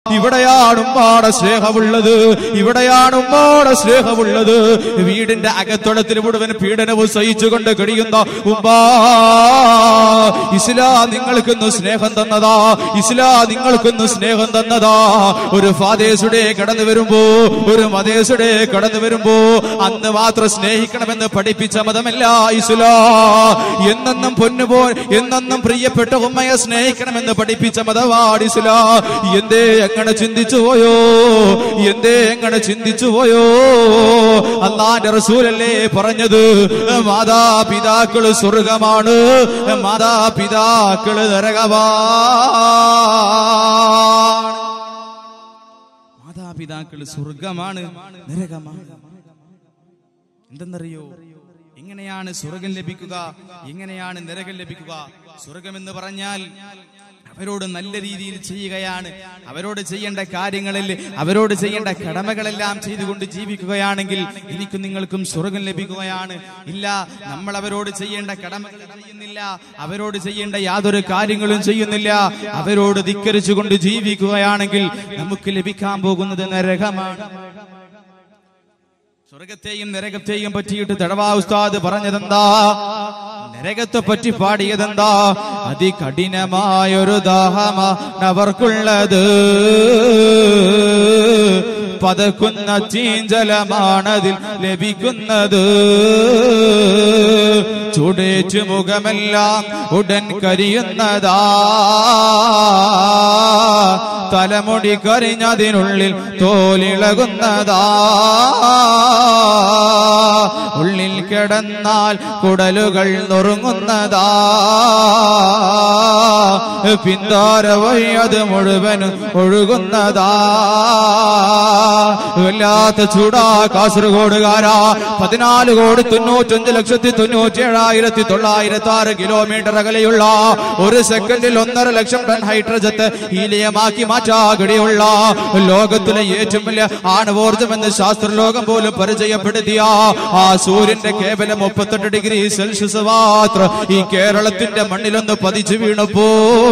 ഇവിടെയാണ് ഉമ്മാടെ സ്നേഹമുള്ളത് ഇവിടെയാണ് ഉമ്മാടെ സ്നേഹമുള്ളത് വീടിന്റെ അകത്തളത്തിൽ മുഴുവൻ പീഡനവും സഹിച്ചുകൊണ്ട് കഴിയുന്ന ഉമ്മാ ഇസ്ലാം നിങ്ങൾക്കൊന്ന് സ്നേഹം തന്നതാ ഇസ്ലാം നിങ്ങൾക്കൊന്ന് സ്നേഹം തന്നതാ ഒരു ഫാദേസുടെ കടന്നു വരുമ്പോ ഒരു മതേസുടെ കടന്നു വരുമ്പോ അന്ന് മാത്രം സ്നേഹിക്കണമെന്ന് പഠിപ്പിച്ച മതമല്ല ഇസ്ലാ എന്നെന്നും പൊന്നുപോ എന്നെന്നും പ്രിയപ്പെട്ട ഉമ്മയെ സ്നേഹിക്കണമെന്ന് പഠിപ്പിച്ച മതവാട് ഇസ്ലാ എന്തേ എങ്ങനെ ചിന്തിച്ചു പോയോ എന്തേ എങ്ങനെ ചിന്തിച്ചു പോയോ അള്ളാന്റെ റസൂലല്ലേ പറഞ്ഞത് മാതാപിതാക്കള് സ്വർഗമാണ് മാതാപിതാക്കള് നരകമാണ് മാതാപിതാക്കള് സ്വർഗമാണ് നരകമാണ് എന്തെന്നറിയോ എങ്ങനെയാണ് സ്വർഗം ലഭിക്കുക എങ്ങനെയാണ് നരകം ലഭിക്കുക സ്വർഗം എന്ന് പറഞ്ഞാൽ അവരോട് നല്ല രീതിയിൽ ചെയ്യുകയാണ് അവരോട് ചെയ്യേണ്ട കാര്യങ്ങളിൽ അവരോട് ചെയ്യേണ്ട കടമകളെല്ലാം ചെയ്തുകൊണ്ട് ജീവിക്കുകയാണെങ്കിൽ എനിക്കും നിങ്ങൾക്കും സ്വർഗം ലഭിക്കുകയാണ് ഇല്ല നമ്മൾ അവരോട് ചെയ്യേണ്ട കടമകൾ ചെയ്യുന്നില്ല അവരോട് ചെയ്യേണ്ട യാതൊരു കാര്യങ്ങളും ചെയ്യുന്നില്ല അവരോട് ധിക്കരിച്ചുകൊണ്ട് ജീവിക്കുകയാണെങ്കിൽ നമുക്ക് ലഭിക്കാൻ പോകുന്നത് നരകമാണ് സ്വർഗത്തെയും നരകത്തെയും പറ്റിയിട്ട് തടവാ ഉസ്താദ് പറഞ്ഞതെന്താ നരകത്തെ പറ്റി പാടിയതെന്താ അതികഠിനമായൊരു ദാഹമാണവർക്കുള്ളത് പതക്കുന്ന ചീഞ്ചലമാണതിൽ ലഭിക്കുന്നത് ചുടേച്ചു മുഖമെല്ലാം ഉടൻ കരിയുന്നതാ തലമുടി കരിഞ്ഞതിനുള്ളിൽ തോലിളകുന്നതാ ഉള്ളിൽ കിടന്നാൽ കുടലുകൾ നുറുങ്ങുന്നതാ പിന്താര വഴി അത് മുഴുവനും ഒഴുകുന്നതാ വല്ലാത്ത ചൂടാ കാസർഗോഡുകാരാ പതിനാല് കോടി തൊണ്ണൂറ്റഞ്ച് ലക്ഷത്തി തൊണ്ണൂറ്റി ഏഴായിരത്തി തൊള്ളായിരത്തി ആറ് കിലോമീറ്റർ അകലെയുള്ള ഒരു സെക്കൻഡിൽ ഒന്നര ലക്ഷം ടൺ ഹൈഡ്രജത്തെ ഹീലിയമാക്കി മാറ്റാകടിയുള്ള ലോകത്തിലെ ഏറ്റവും വലിയ ആണവോർജം എന്ന് ശാസ്ത്രലോകം പോലും പരിചയപ്പെടുത്തിയ ആ സൂര്യന്റെ കേവലം മുപ്പത്തെട്ട് ഡിഗ്രി സെൽഷ്യസ് മാത്രം ഈ കേരളത്തിന്റെ മണ്ണിലൊന്ന് പതിച്ചു വീണപ്പോ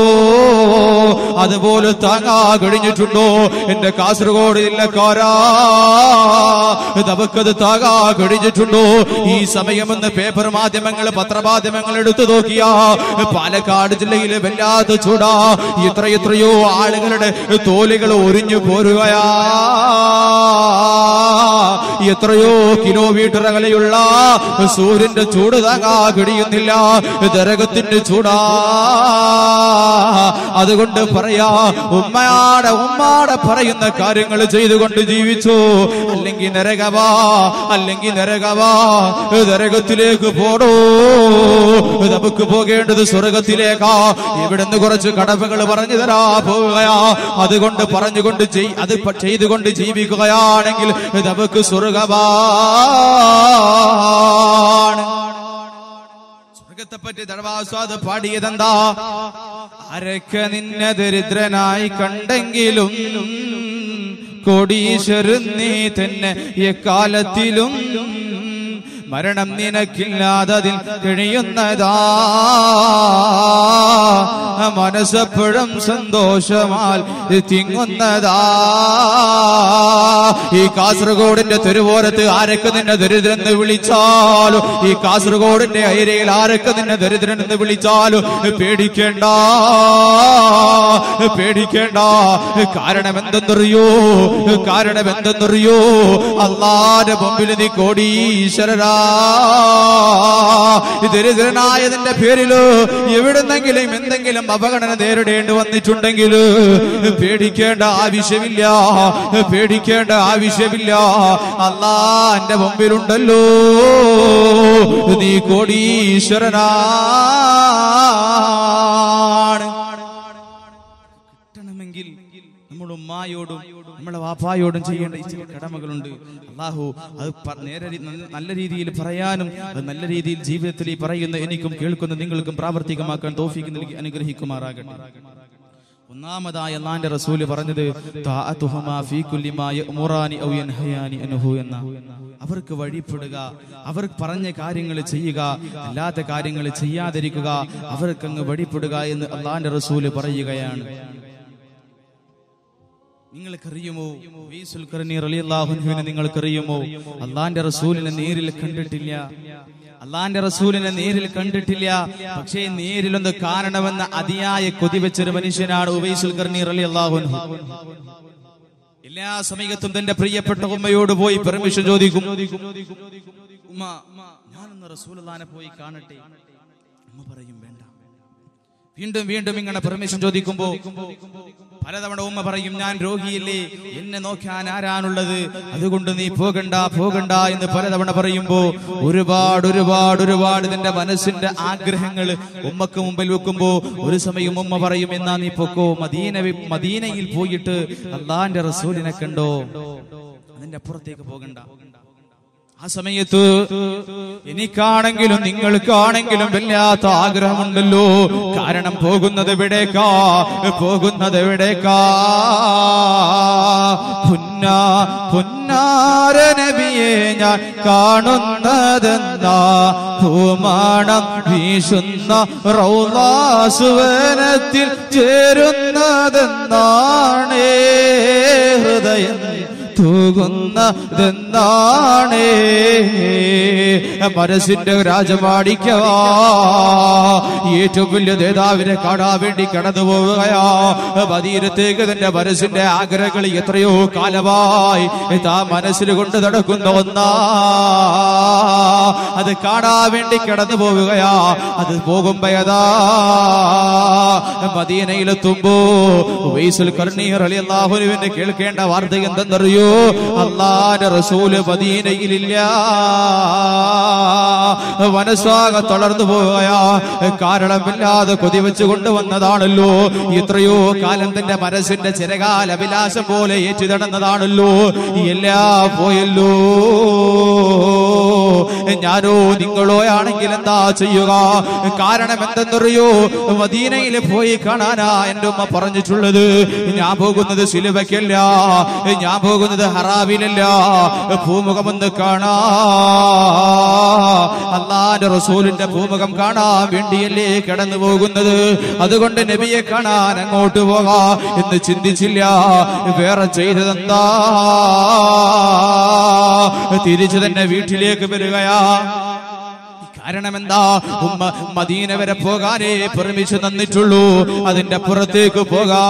അതുപോലെ താങ്ങാ കഴിഞ്ഞിട്ടുണ്ടോ എന്റെ കാസർഗോഡ് ജില്ലക്കാരാ നമുക്കത് താകാ കഴിഞ്ഞിട്ടുണ്ടോ ഈ സമയമെന്ന് പേപ്പർ മാധ്യമങ്ങൾ പത്രമാധ്യമങ്ങൾ എടുത്തു നോക്കിയാ പാലക്കാട് ജില്ലയിലെ വല്ലാത്ത ചൂടാ ഇത്ര എത്രയോ ആളുകളുടെ തോലുകൾ ഒരിഞ്ഞു പോരുകയാ എത്രയോ കിലോമീറ്റർ അകലെയുള്ള സൂര്യന്റെ ചൂട് താങ്ങാ കഴിയുന്നില്ല ദരകത്തിന്റെ ചൂടാ അതുകൊണ്ട് പറയാ ഉമ്മയാടെ ഉമ്മാടെ പറയുന്ന കാര്യങ്ങൾ ചെയ്തുകൊണ്ട് ജീവിച്ചു അല്ലെങ്കിൽ നരകവാ അല്ലെങ്കിൽ നരകവാ നരകത്തിലേക്ക് പോടോ നമുക്ക് പോകേണ്ടത് സ്വർഗത്തിലേക്കാ ഇവിടുന്ന് കുറച്ച് കടമകൾ പറഞ്ഞു തരാ പോവുകയാ അതുകൊണ്ട് പറഞ്ഞുകൊണ്ട് ചെയ്- അത് പ- ചെയ്തുകൊണ്ട് ജീവിക്കുകയാണെങ്കിൽ നമുക്ക് സ്വർഗമാണ് സ്വർഗത്തെ പറ്റി ദർവാസ്വാദ് പാടിയതെന്താ അരക്ക നിന്നെ ദരിദ്രനായി കണ്ടെങ്കിലും കോടീശ്വരൻ നീ തന്നെ എക്കാലത്തിലും മരണം നിനക്കില്ലാതതിൽ കഴിയുന്നതാ മനസ്സപ്പോഴും സന്തോഷമാൽ തിങ്ങുന്നതാ ഈ കാസർഗോഡിന്റെ തെരുവോരത്ത് ആരൊക്കെ നിന്നെ ദരിദ്രൻ എന്ന് വിളിച്ചാലും ഈ കാസർഗോഡിന്റെ ഐരയിൽ ആരൊക്കെ നിന്നെ ദരിദ്രൻ എന്ന് വിളിച്ചാലും പേടിക്കേണ്ട പേടിക്കേണ്ട കാരണം എന്തെന്നറിയോ കാരണം എന്തെന്നറിയോ അള്ളാന്റെ മുമ്പിൽ നീ കോടീശ്വരരാ ഈ ദരിദ്രനായതിന്റെ പേരില് എവിടുന്നെങ്കിലും എന്തെങ്കിലും അപകടന നേരിടേണ്ടി വന്നിട്ടുണ്ടെങ്കിൽ പേടിക്കേണ്ട ആവശ്യമില്ല പേടിക്കേണ്ട ആവശ്യമില്ല അല്ലാ എന്റെ മുമ്പിലുണ്ടല്ലോ നീ കോടീശ്വരനാണ് കിട്ടണമെങ്കിൽ നമ്മൾ ഉമ്മായോടും നമ്മളെ വാപ്പായോടും ചെയ്യേണ്ട ഈ ചില കടമകളുണ്ട് അള്ളാഹു അത് പ- നേരെ രീ- നല്ല- നല്ല രീതിയിൽ പറയാനും അത് നല്ല രീതിയിൽ ജീവിതത്തിൽ ഈ പറയുന്ന എനിക്കും കേൾക്കുന്ന നിങ്ങൾക്കും പ്രാവർത്തികമാക്കാൻ തോഫിക്ക് നൽകി അനുഗ്രഹിക്കുമാറാകട്ടെ ഒന്നാമതായി അള്ളാന്റെ റസൂല് പറഞ്ഞത് താഅത്തുഹുമാ ഫീ കുല്ലി മാ യഅ്മുറാനി ഔ യൻഹയാനി അൻഹു എന്ന അവർക്ക് വഴിപ്പെടുക അവർ പറഞ്ഞ കാര്യങ്ങൾ ചെയ്യുക അല്ലാത്ത കാര്യങ്ങൾ ചെയ്യാതിരിക്കുക അവർക്കങ്ങ് വഴിപ്പെടുക എന്ന് അള്ളാന്റെ റസൂല് പറയുകയാണ് നിങ്ങൾക്കറിയുമോ ഉവൈസുൽ ഖർനി റളിയല്ലാഹു അൻഹുവിനെ നിങ്ങൾക്കറിയുമോ അള്ളാന്റെ റസൂലിനെ നേരിൽ കണ്ടിട്ടില്ല അള്ളാന്റെ റസൂലിനെ നേരിൽ കണ്ടിട്ടില്ല പക്ഷേ നേരിലൊന്ന് കാണണമെന്ന അതിയായ കൊതി വെച്ചൊരു മനുഷ്യനാണ് ഉവൈസുൽ ഖർനി റളിയല്ലാഹു അൻഹു എല്ലാ സമയത്തും തന്റെ പ്രിയപ്പെട്ട ഉമ്മയോട് പോയി പെർമിഷൻ ചോദിക്കും ഉമ്മ ഞാനൊന്ന് റസൂലുള്ളാനെ പോയി കാണട്ടെ ഉമ്മ പറയും വേണ്ട വീണ്ടും വീണ്ടും ഇങ്ങനെ പെർമിഷൻ ചോദിക്കുമ്പോ പലതവണ ഉമ്മ പറയും ഞാൻ രോഗിയില്ലേ എന്നെ നോക്കാൻ ആരാണുള്ളത് അതുകൊണ്ട് നീ പോകണ്ട പോകണ്ട എന്ന് പലതവണ പറയുമ്പോ ഒരുപാട് ഒരുപാട് ഒരുപാട് നിന്റെ മനസ്സിന്റെ ആഗ്രഹങ്ങൾ ഉമ്മക്ക് മുമ്പിൽ വെക്കുമ്പോ ഒരു സമയം ഉമ്മ പറയും എന്നാ നീ പൊക്കോ മദീന വി- മദീനയിൽ പോയിട്ട് അള്ളാന്റെ റസൂലിനെ കണ്ടോ അതിന്റെ അപ്പുറത്തേക്ക് പോകണ്ട ആ സമയത്ത് എനിക്കാണെങ്കിലും നിങ്ങൾക്കാണെങ്കിലും വല്ലാത്ത ആഗ്രഹമുണ്ടല്ലോ കാരണം പോകുന്നത് എവിടേക്കാ പോകുന്നത് എവിടേക്കാ പുന്ന പുന്നാര നബിയെ ഞാൻ കാണുന്നതെന്താ പൂമാണം വീശുന്ന റൗലാസുവനത്തിൽ ചേരുന്നതെന്താണേ ഹൃദയം തൂകുന്നതെന്താണ് മനസ്സിന്റെ രാജമാടിക്കവാ ഏറ്റവും വലിയ നേതാവിനെ കാണാൻ വേണ്ടി കടന്നു പോവുകയാ മദീനത്തേക്ക് തന്റെ മനസ്സിന്റെ ആഗ്രഹങ്ങൾ എത്രയോ കാലമായി താ മനസ്സിൽ കൊണ്ട് നടക്കുന്ന ഒന്നാ അത് കാണാൻ വേണ്ടി കടന്നു പോവുകയാ അത് പോകുമ്പോ ഏതാ മദീനയിലെത്തുമ്പോ വൈസുൽ കർണീർ അലി അള്ളാഹുനുവിന്റെ കേൾക്കേണ്ട വാർത്ത എന്തെന്നറിയോ അള്ളാന്റെ റസൂല് മദീനയിലില്ല മനസ്സാകെ തളർന്നു പോവുകയാ കാരണമില്ലാതെ കൊതിവെച്ച് കൊണ്ടുവന്നതാണല്ലോ എത്രയോ കാലം തന്റെ മനസ്സിന്റെ ചിരകാല അഭിലാഷം പോലെ ഏറ്റു നടന്നതാണല്ലോ എല്ലാം പോയല്ലോ ഞാനോ നിങ്ങളോ ആണെങ്കിൽ എന്താ ചെയ്യുക കാരണം എന്തെന്നറിയോ മദീനയിൽ പോയി കാണാനാ എന്റെ ഉമ്മ പറഞ്ഞിട്ടുള്ളത് ഞാൻ പോകുന്നത് സിലുവയ്ക്കല്ല ഞാൻ പോകുന്നത് ഹറാവിലല്ല ഭൂമുഖമൊന്ന് കാണാ അള്ളാന്റെ റസൂലിന്റെ ഭൂമുഖം കാണാൻ വേണ്ടിയല്ലേ കടന്നു പോകുന്നത് അതുകൊണ്ട് നബിയെ കാണാൻ അങ്ങോട്ട് പോകാ എന്ന് ചിന്തിച്ചില്ല വേറെ ചെയ്തതെന്താ തിരിച്ചു തന്നെ വീട്ടിലേക്ക് വരികയാ കാരണം എന്താ ഉമ്മ മദീന വരെ പോകാനേ പെർമിഷൻ തന്നിട്ടുള്ളൂ അതിന്റെ പുറത്തേക്ക് പോകാ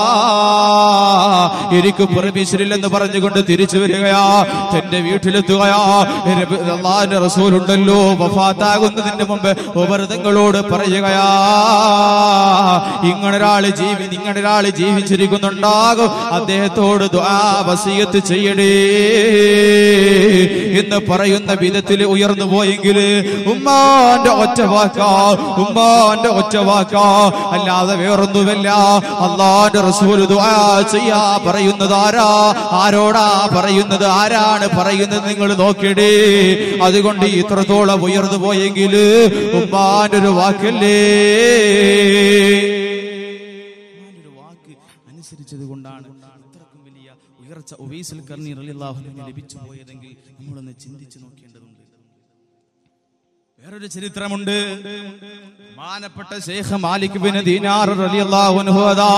എനിക്ക് പെർമിഷൻ ഇല്ലെന്ന് പറഞ്ഞുകൊണ്ട് തിരിച്ചു വരികയാ തന്റെ വീട്ടിലെത്തുകയാ നബി- അള്ളാന്റെ റസൂലുണ്ടല്ലോ വഫാത്താകുന്നതിന്റെ മുമ്പ് ഉപരതങ്ങളോട് പറയുകയാ ഇങ്ങനൊരാള് ജീവി നിങ്ങളൊരാള് ജീവിച്ചിരിക്കുന്നുണ്ടാകും അദ്ദേഹത്തോട് ദുആ വസിയത്ത് ചെയ്യണേ എന്ന് പറയുന്ന വിധത്തിൽ ഉയർന്നു പോയെങ്കിൽ ഉമ്മാന്റെ ഒറ്റ വാക്കാ ഉമ്മാന്റെ ഒറ്റ വാക്കാ അല്ലാതെ വേറൊന്നുമല്ല അള്ളാന്റെ റസൂൽ ദുആ ചെയ്യാ പറയുന്നത് ആരാ ആരോടാ പറയുന്നത് ആരാണ് പറയുന്നത് നിങ്ങൾ നോക്കിടേ അതുകൊണ്ട് ഇത്രത്തോളം ഉയർന്നു പോയെങ്കിൽ ഉമ്മാന്റെ ഒരു വാക്കല്ലേ ഉമ്മാന്റെ ഒരു വാക്ക് അനുസരിച്ചത് കൊണ്ടാണ് ഇത്രക്കും വലിയ ഉയർച്ച ഉവൈസുൽ കർണി റളിയല്ലാഹുവിന് ലഭിച്ചു പോയതെങ്കിൽ നമ്മളൊന്ന് ചിന്തിച്ചു നോക്കേണ്ടതുണ്ട് വേറൊരു ചരിത്രമുണ്ട് മാനപ്പെട്ട ശേഖ് മാലിക് ബിൻ ദീനാർ റളിയല്ലാഹു അൻഹു അതാ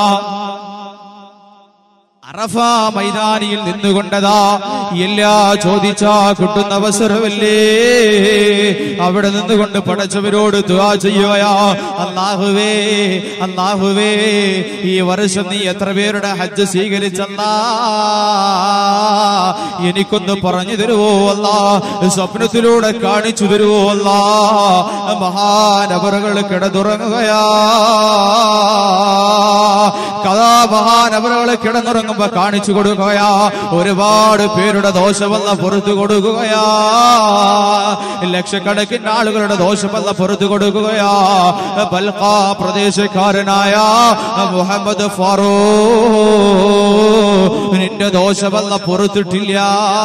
അറഫ മൈതാനിയിൽ നിന്നുകൊണ്ടതാ എല്ലാ ചോദിച്ചാ കിട്ടുന്ന അവസരമല്ലേ അവിടെ നിന്നുകൊണ്ട് പടച്ചവരോട് ദുആ ചെയ്യുകയാ അല്ലാഹുവേ അല്ലാഹുവേ ഈ വർഷം നീ എത്ര പേരുടെ ഹജ്ജ് സ്വീകരിച്ചല്ലാ എനിക്കൊന്ന് പറഞ്ഞു തരുവോ അല്ല സ്വപ്നത്തിലൂടെ കാണിച്ചു തരുവോ അല്ല മഹാനവറുകൾ കിടന്നുറങ്ങുകയാ കഥാമഹാനവറുകൾ കിടന്നുറങ്ങുമ്പോ കാണിച്ചു കൊടുക്കുകയാ ഒരുപാട് പേരുടെ ദോഷമല്ല പുറത്തു കൊടുക്കുകയാ ലക്ഷക്കണക്കിന് ആളുകളുടെ ദോഷമല്ല പുറത്തു കൊടുക്കുകയാ ബൽഖ പ്രദേശക്കാരനായ മുഹമ്മദ് ഫാറൂ നിന്റെ ദോഷമല്ല പുറത്തിട്ടില്ല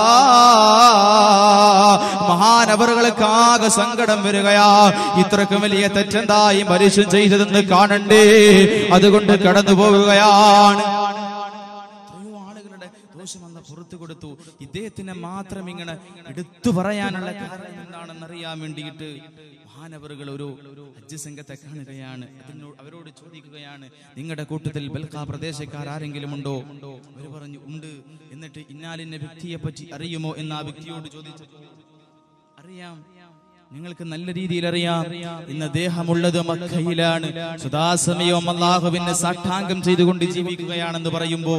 മഹാനവറുകൾക്ക് ആകെ സങ്കടം വരികയാ ഇത്രക്കും വലിയ തെറ്റെന്തായി മനുഷ്യൻ ചെയ്തതെന്ന് കാണണ്ടേ അതുകൊണ്ട് കടന്നു പോവുകയാണ് എത്രയോ ആളുകളുടെ ആളുകളുടെ ദോഷം അന്ന് പുറത്തു കൊടുത്തു ഇദ്ദേഹത്തിനെ മാത്രം ഇങ്ങനെ എടുത്തു പറയാനുള്ള കാരണം എന്താണെന്ന് അറിയാൻ വേണ്ടിയിട്ട് മഹാനവറുകൾ ഒരു ഹജ്ജ് സംഘത്തെ കാണുകയാണ് അതിനോട് അവരോട് ചോദിക്കുകയാണ് നിങ്ങളുടെ കൂട്ടത്തിൽ ബൽഖ പ്രദേശക്കാർ ആരെങ്കിലും ഉണ്ടോ അവർ പറഞ്ഞു ഉണ്ട് എന്നിട്ട് ഇന്നാലിന്റെ വ്യക്തിയെ പറ്റി അറിയുമോ എന്ന് ആ വ്യക്തിയോട് ചോദിച്ചു അറിയാം നിങ്ങൾക്ക് നല്ല രീതിയിൽ അറിയാം ഇന്ന് ദേഹമുള്ളത് മക്കയിലാണ് സദാസമയവും അള്ളാഹുവിനെ സാഷ്ടാംഗം ചെയ്തുകൊണ്ട് ജീവിക്കുകയാണെന്ന് പറയുമ്പോ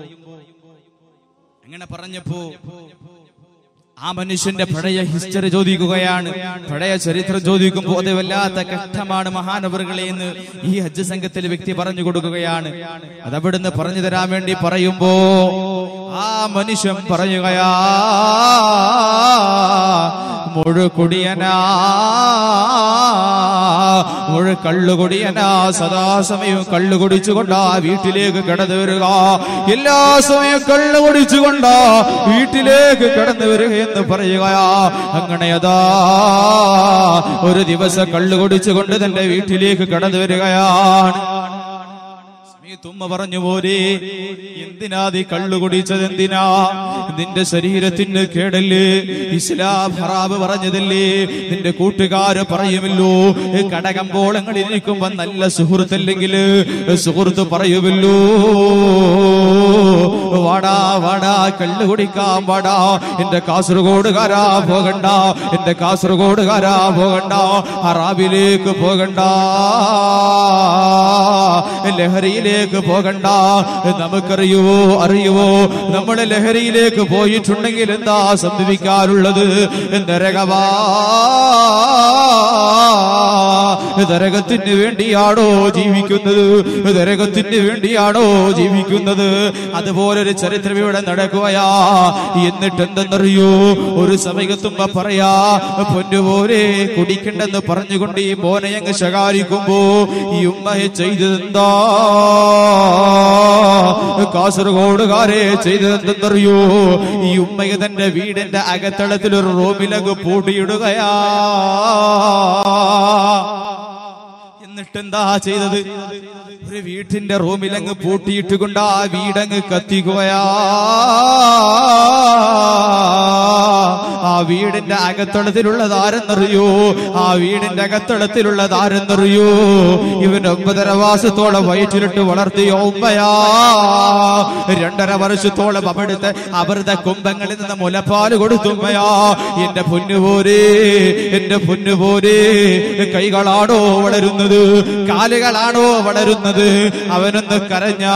അങ്ങനെ പറഞ്ഞപ്പോ ആ മനുഷ്യന്റെ പഴയ ഹിസ്റ്ററി ചോദിക്കുകയാണ് പഴയ ചരിത്രം ചോദിക്കുമ്പോൾ അത് വല്ലാത്ത കഷ്ടമാണ് മഹാനവറുകളെ എന്ന് ഈ ഹജ്ജ് സംഘത്തിലെ വ്യക്തി പറഞ്ഞു കൊടുക്കുകയാണ് അതവിടുന്ന് പറഞ്ഞു തരാൻ വേണ്ടി പറയുമ്പോ ആ മനുഷ്യൻ പറയുകയാ മുഴുകുടിയനാ മുഴു കള്ളുകുടിയനാ സദാസമയവും കള്ളു കുടിച്ചുകൊണ്ടാ വീട്ടിലേക്ക് കടന്നു വരിക എല്ലാ സമയവും കള്ളു കുടിച്ചുകൊണ്ടാ വീട്ടിലേക്ക് കടന്നു വരിക എന്ന് പറയുകയാ അങ്ങനെ അതാ ഒരു ദിവസം കള്ളു കുടിച്ചുകൊണ്ട് തന്റെ വീട്ടിലേക്ക് കടന്നു വരികയാണ് തുമ്മ പറഞ്ഞു പോരെ എന്തിനാ നീ കള്ളു കുടിച്ചത് എന്തിനാ നിന്റെ ശരീരത്തിന് കേടല്ലേ ഇസ്ലാം ഹറാബ് പറഞ്ഞതല്ലേ നിന്റെ കൂട്ടുകാര് പറയുമല്ലോ കടകമ്പോളങ്ങളിൽ ഇരിക്കുമ്പോ നല്ല സുഹൃത്തല്ലെങ്കിൽ സുഹൃത്ത് പറയുമല്ലോ വാടാ വാടാ കള്ളു കുടിക്കാൻ വാടാ എന്റെ കാസർഗോഡുകാരാ പോകണ്ട എന്റെ കാസർഗോഡുകാരാ പോകണ്ട ഹറാബിലേക്ക് പോകണ്ട ലഹരിയിലേക്ക് പോകണ്ട നമുക്കറിയുവോ അറിയുവോ നമ്മൾ ലഹരിയിലേക്ക് പോയിട്ടുണ്ടെങ്കിൽ എന്താ സംഭവിക്കാറുള്ളത് നരകവാ നരകത്തിന് വേണ്ടിയാണോ ജീവിക്കുന്നത് നരകത്തിന് വേണ്ടിയാണോ ജീവിക്കുന്നത് അതുപോലൊരു ചരിത്രം ഇവിടെ നടക്കുകയാ എന്നിട്ട് എന്തെന്നറിയോ ഒരു സമയത്തുമ്പ പറയാ പൊന്നുപോലെ കുടിക്കണ്ടെന്ന് പറഞ്ഞുകൊണ്ട് ഈ മോനെ അങ്ങ് ശകാരിക്കുമ്പോ ഈ ഉമ്മയെ ചെയ്തതെന്താ കാസർഗോഡുകാരെ ചെയ്തതെന്തെന്നറിയോ ഈ ഉമ്മയെ തന്റെ വീടിന്റെ അകത്തളത്തിൽ ഒരു റൂമിലങ്ങ് പൂട്ടിയിടുകയാ എന്നിട്ട് എന്താ ചെയ്തത് ഒരു വീട്ടിന്റെ റൂമിലങ്ങ് പൂട്ടിയിട്ട് കൊണ്ട് ആ വീടങ്ങ് കത്തിക്കുകയാ ആ വീടിന്റെ അകത്തളത്തിലുള്ളത് ആരെന്നറിയോ ആ വീടിന്റെ അകത്തളത്തിലുള്ളത് ആരെന്നറിയോ ഇവൻ ഒമ്പതര മാസത്തോളം വയറ്റിലിട്ട് വളർത്തിയ ഉമ്മയാ രണ്ടര വർഷത്തോളം അവിടുത്തെ അവരുടെ കുംഭങ്ങളിൽ നിന്ന് മുലപ്പാല് കൊടുത്തുമ്മയാ എന്റെ പൊന്നുപോരേ എന്റെ പൊന്നുപോരേ കൈകളാണോ വളരുന്നത് കാലുകളാണോ വളരുന്നത് അവനൊന്ന് കരഞ്ഞാ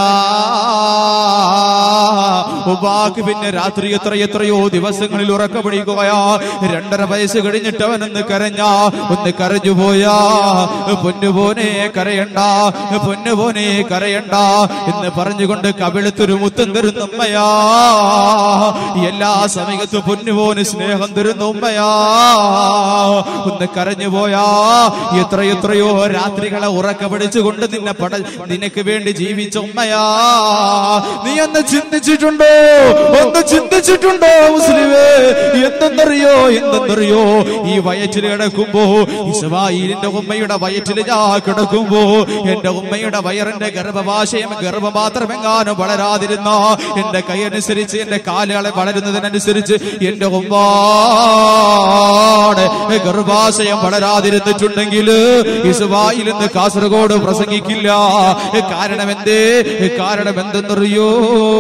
ഉപാക്ക് പിന്നെ രാത്രി എത്ര എത്രയോ ദിവസങ്ങളിൽ ഉറക്കപിടിക്കുകയാ രണ്ടര വയസ്സ് കഴിഞ്ഞിട്ട് അവനൊന്ന് കരഞ്ഞാ ഒന്ന് കരഞ്ഞു പോയാ പൊന്നുപോനെ കരയണ്ട പൊന്നുപോനെ കരയണ്ട എന്ന് പറഞ്ഞുകൊണ്ട് കവിളത്തൊരു മുത്തം തരുന്ന ഉമ്മയാ എല്ലാ സമയത്തും പൊന്നുപോന് സ്നേഹം തരുന്ന ഉമ്മയാ ഒന്ന് കരഞ്ഞു പോയാ എത്ര എത്രയോ രാത്രികളെ ഉറക്ക പിടിച്ചുകൊണ്ട് നിന്നെ പട നിനക്ക് വേണ്ടി ജീവിച്ച ഉമ്മയാ നീ ഒന്ന് ചിന്തിച്ചിട്ടുണ്ടോ ഒന്ന് ചിന്തിച്ചിട്ടുണ്ടോ മുസ്ലിമേ എന്തെന്നറിയോ എന്തെന്നറിയോ ഈ വയറ്റിൽ കിടക്കുമ്പോ ഇസ്മായിലിന്റെ ഉമ്മയുടെ വയറ്റിൽ ഞാൻ കിടക്കുമ്പോ എന്റെ ഉമ്മയുടെ വയറിന്റെ ഗർഭഭാഷയം ഗർഭപാത്രമെങ്ങാനും വളരാതിരുന്ന എന്റെ കൈ അനുസരിച്ച് എന്റെ കാലുകളെ വളരുന്നതിനനുസരിച്ച് എന്റെ ഉമ്മാടെ ഗർഭാശയം വളരാതിരുന്നിട്ടുണ്ടെങ്കിൽ ഇസ്മായിൽ ഇന്ന് കാസർഗോഡ് പ്രസംഗിക്കില്ല കാരണം എന്തേ കാരണം എന്തെന്നറിയോ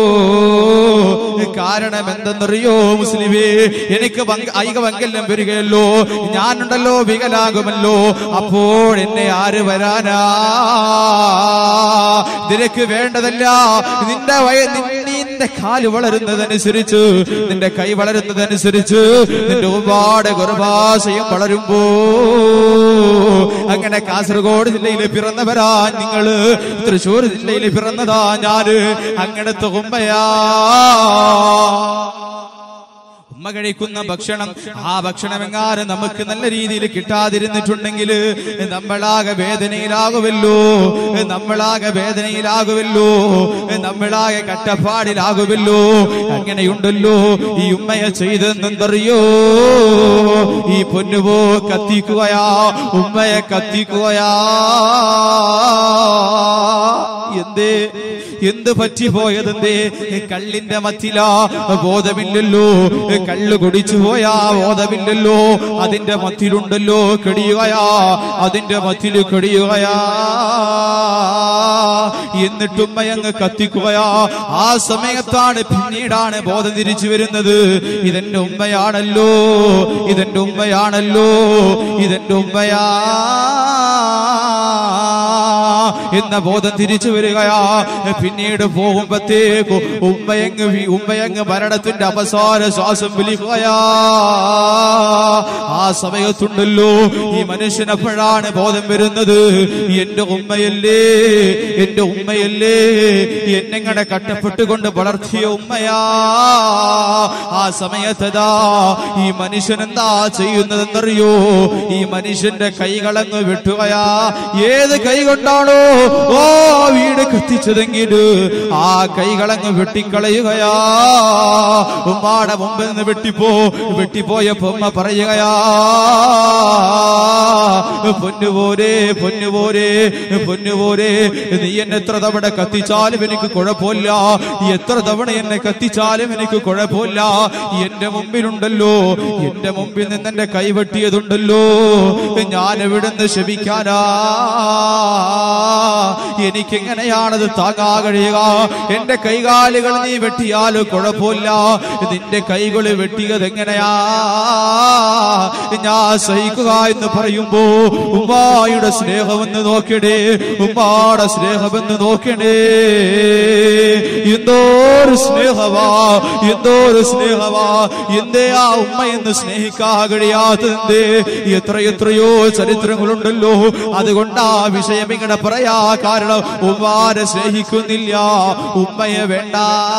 കാരണം എന്തെന്നറിയോ മുസ്ലിമേ എനിക്ക് വങ്ക- ഐകവങ്കല്യം വരികയല്ലോ ഞാനുണ്ടല്ലോ വികലാകുമല്ലോ അപ്പോൾ എന്നെ ആര് വരാനാ നിനക്ക് വേണ്ടതല്ല നിന്റെ വയ നി- നിന്റെ കാല് വളരുന്നതനുസരിച്ച് നിന്റെ കൈ വളരുന്നതനുസരിച്ച് നിന്റെ ഒരുപാട് ഗർഭാശയം വളരുമ്പോ അങ്ങനെ കാസർഗോഡ് ജില്ലയിൽ പിറന്നവരാ നിങ്ങള് തൃശ്ശൂർ ജില്ലയിൽ പിറന്നതാ ഞാന് അങ്ങനത്തെ ഉമ്മയാ ഉമ്മ കഴിക്കുന്ന ഭക്ഷണം ആ ഭക്ഷണം എങ്ങാനും നമുക്ക് നല്ല രീതിയിൽ കിട്ടാതിരുന്നിട്ടുണ്ടെങ്കിൽ നമ്മളാകെ വേദനയിലാകുമല്ലോ നമ്മളാകെ വേദനയിലാകുമല്ലോ നമ്മളാകെ കട്ടപ്പാടിലാകുമല്ലോ അങ്ങനെയുണ്ടല്ലോ ഈ ഉമ്മയെ ചെയ്തെന്നെന്തറിയോ ഈ പൊന്നുപോ കത്തിക്കുകയാ ഉമ്മയെ കത്തിക്കുകയാ എന്തേ എന്ത് പറ്റിപ്പോയതെന്തേ കള്ളിന്റെ മത്തിലാ ബോധമില്ലല്ലോ കള്ള് കുടിച്ചു പോയാ ബോധമില്ലല്ലോ അതിന്റെ മത്തിലുണ്ടല്ലോ കടിയുകയാ അതിന്റെ മത്തില് കടിയുകയാ എന്നിട്ടും അങ്ങ് കത്തിക്കുകയാ ആ സമയത്താണ് പിന്നീടാണ് ബോധം തിരിച്ചു വരുന്നത് ഇതെന്റെ ഉമ്മയാണല്ലോ ഇതെന്റെ ഉമ്മയാണല്ലോ ഇതെന്റെ ഉമ്മയാ എന്ന ബോധം തിരിച്ചു വരികയാ പിന്നീട് പോകുമ്പത്തേക്ക് ഉമ്മയങ്ങ് വി- ഉമ്മയങ്ങ് മരണത്തിന്റെ അവസാന ശ്വാസം വിളിക്കുകയാ ആ സമയത്തുണ്ടല്ലോ ഈ മനുഷ്യനെപ്പോഴാണ് ബോധം വരുന്നത് എന്റെ ഉമ്മയല്ലേ എന്റെ ഉമ്മയല്ലേ എന്നെങ്ങനെ കട്ടപ്പെട്ടുകൊണ്ട് വളർത്തിയ ഉമ്മയാ ആ സമയത്തതാ ഈ മനുഷ്യൻ എന്താ ചെയ്യുന്നതെന്നറിയോ ഈ മനുഷ്യന്റെ കൈകളങ്ങ് വെട്ടുകയാ ഏത് കൈ കൊണ്ടാണോ ഓ വീട് കത്തിച്ചതെങ്കിൽ ആ കൈകളങ്ങ് വെട്ടിക്കളയുകയാ ഉമ്മാടെ മുമ്പിൽ നിന്ന് വെട്ടിപ്പോ വെട്ടിപ്പോയപ്പോ ഉമ്മ പറയുകയാ പൊന്നുപോരെ പൊന്നുപോരെ പൊന്നുപോരെ നീ എന്നെ എത്ര തവണ കത്തിച്ചാലും എനിക്ക് കുഴപ്പമില്ല എത്ര തവണ എന്നെ കത്തിച്ചാലും എനിക്ക് കുഴപ്പമില്ല എന്റെ മുമ്പിലുണ്ടല്ലോ എന്റെ മുമ്പിൽ നിന്ന് എന്റെ കൈവെട്ടിയതുണ്ടല്ലോ ഞാൻ എവിടുന്ന് ക്ഷമിക്കാനാ എനിക്കെങ്ങനെയാണത് താങ്ങാ കഴിയുക എന്റെ കൈകാലുകൾ നീ വെട്ടിയാലും കുഴപ്പമില്ല നിന്റെ കൈകൾ വെട്ടിയത് എങ്ങനെയാ ഞാൻ സഹിക്കുക എന്ന് പറയുമ്പോ ഉമ്മായുടെ സ്നേഹമെന്ന് നോക്കണേ ഉമ്മാടെ സ്നേഹമെന്ന് നോക്കണേ എന്തോരു സ്നേഹവാ എന്തോരു സ്നേഹവാ എന്തേ ആ ഉമ്മ എന്ന് സ്നേഹിക്കാ കഴിയാത്തത് എത്ര എത്രയോ ചരിത്രങ്ങളുണ്ടല്ലോ അതുകൊണ്ട് ആ വിഷയം ഇങ്ങനെ പറയാ കാരണം ഉമ്മാനെ സ്നേഹിക്കുന്നില്ല ഉമ്മയെ വേണ്ട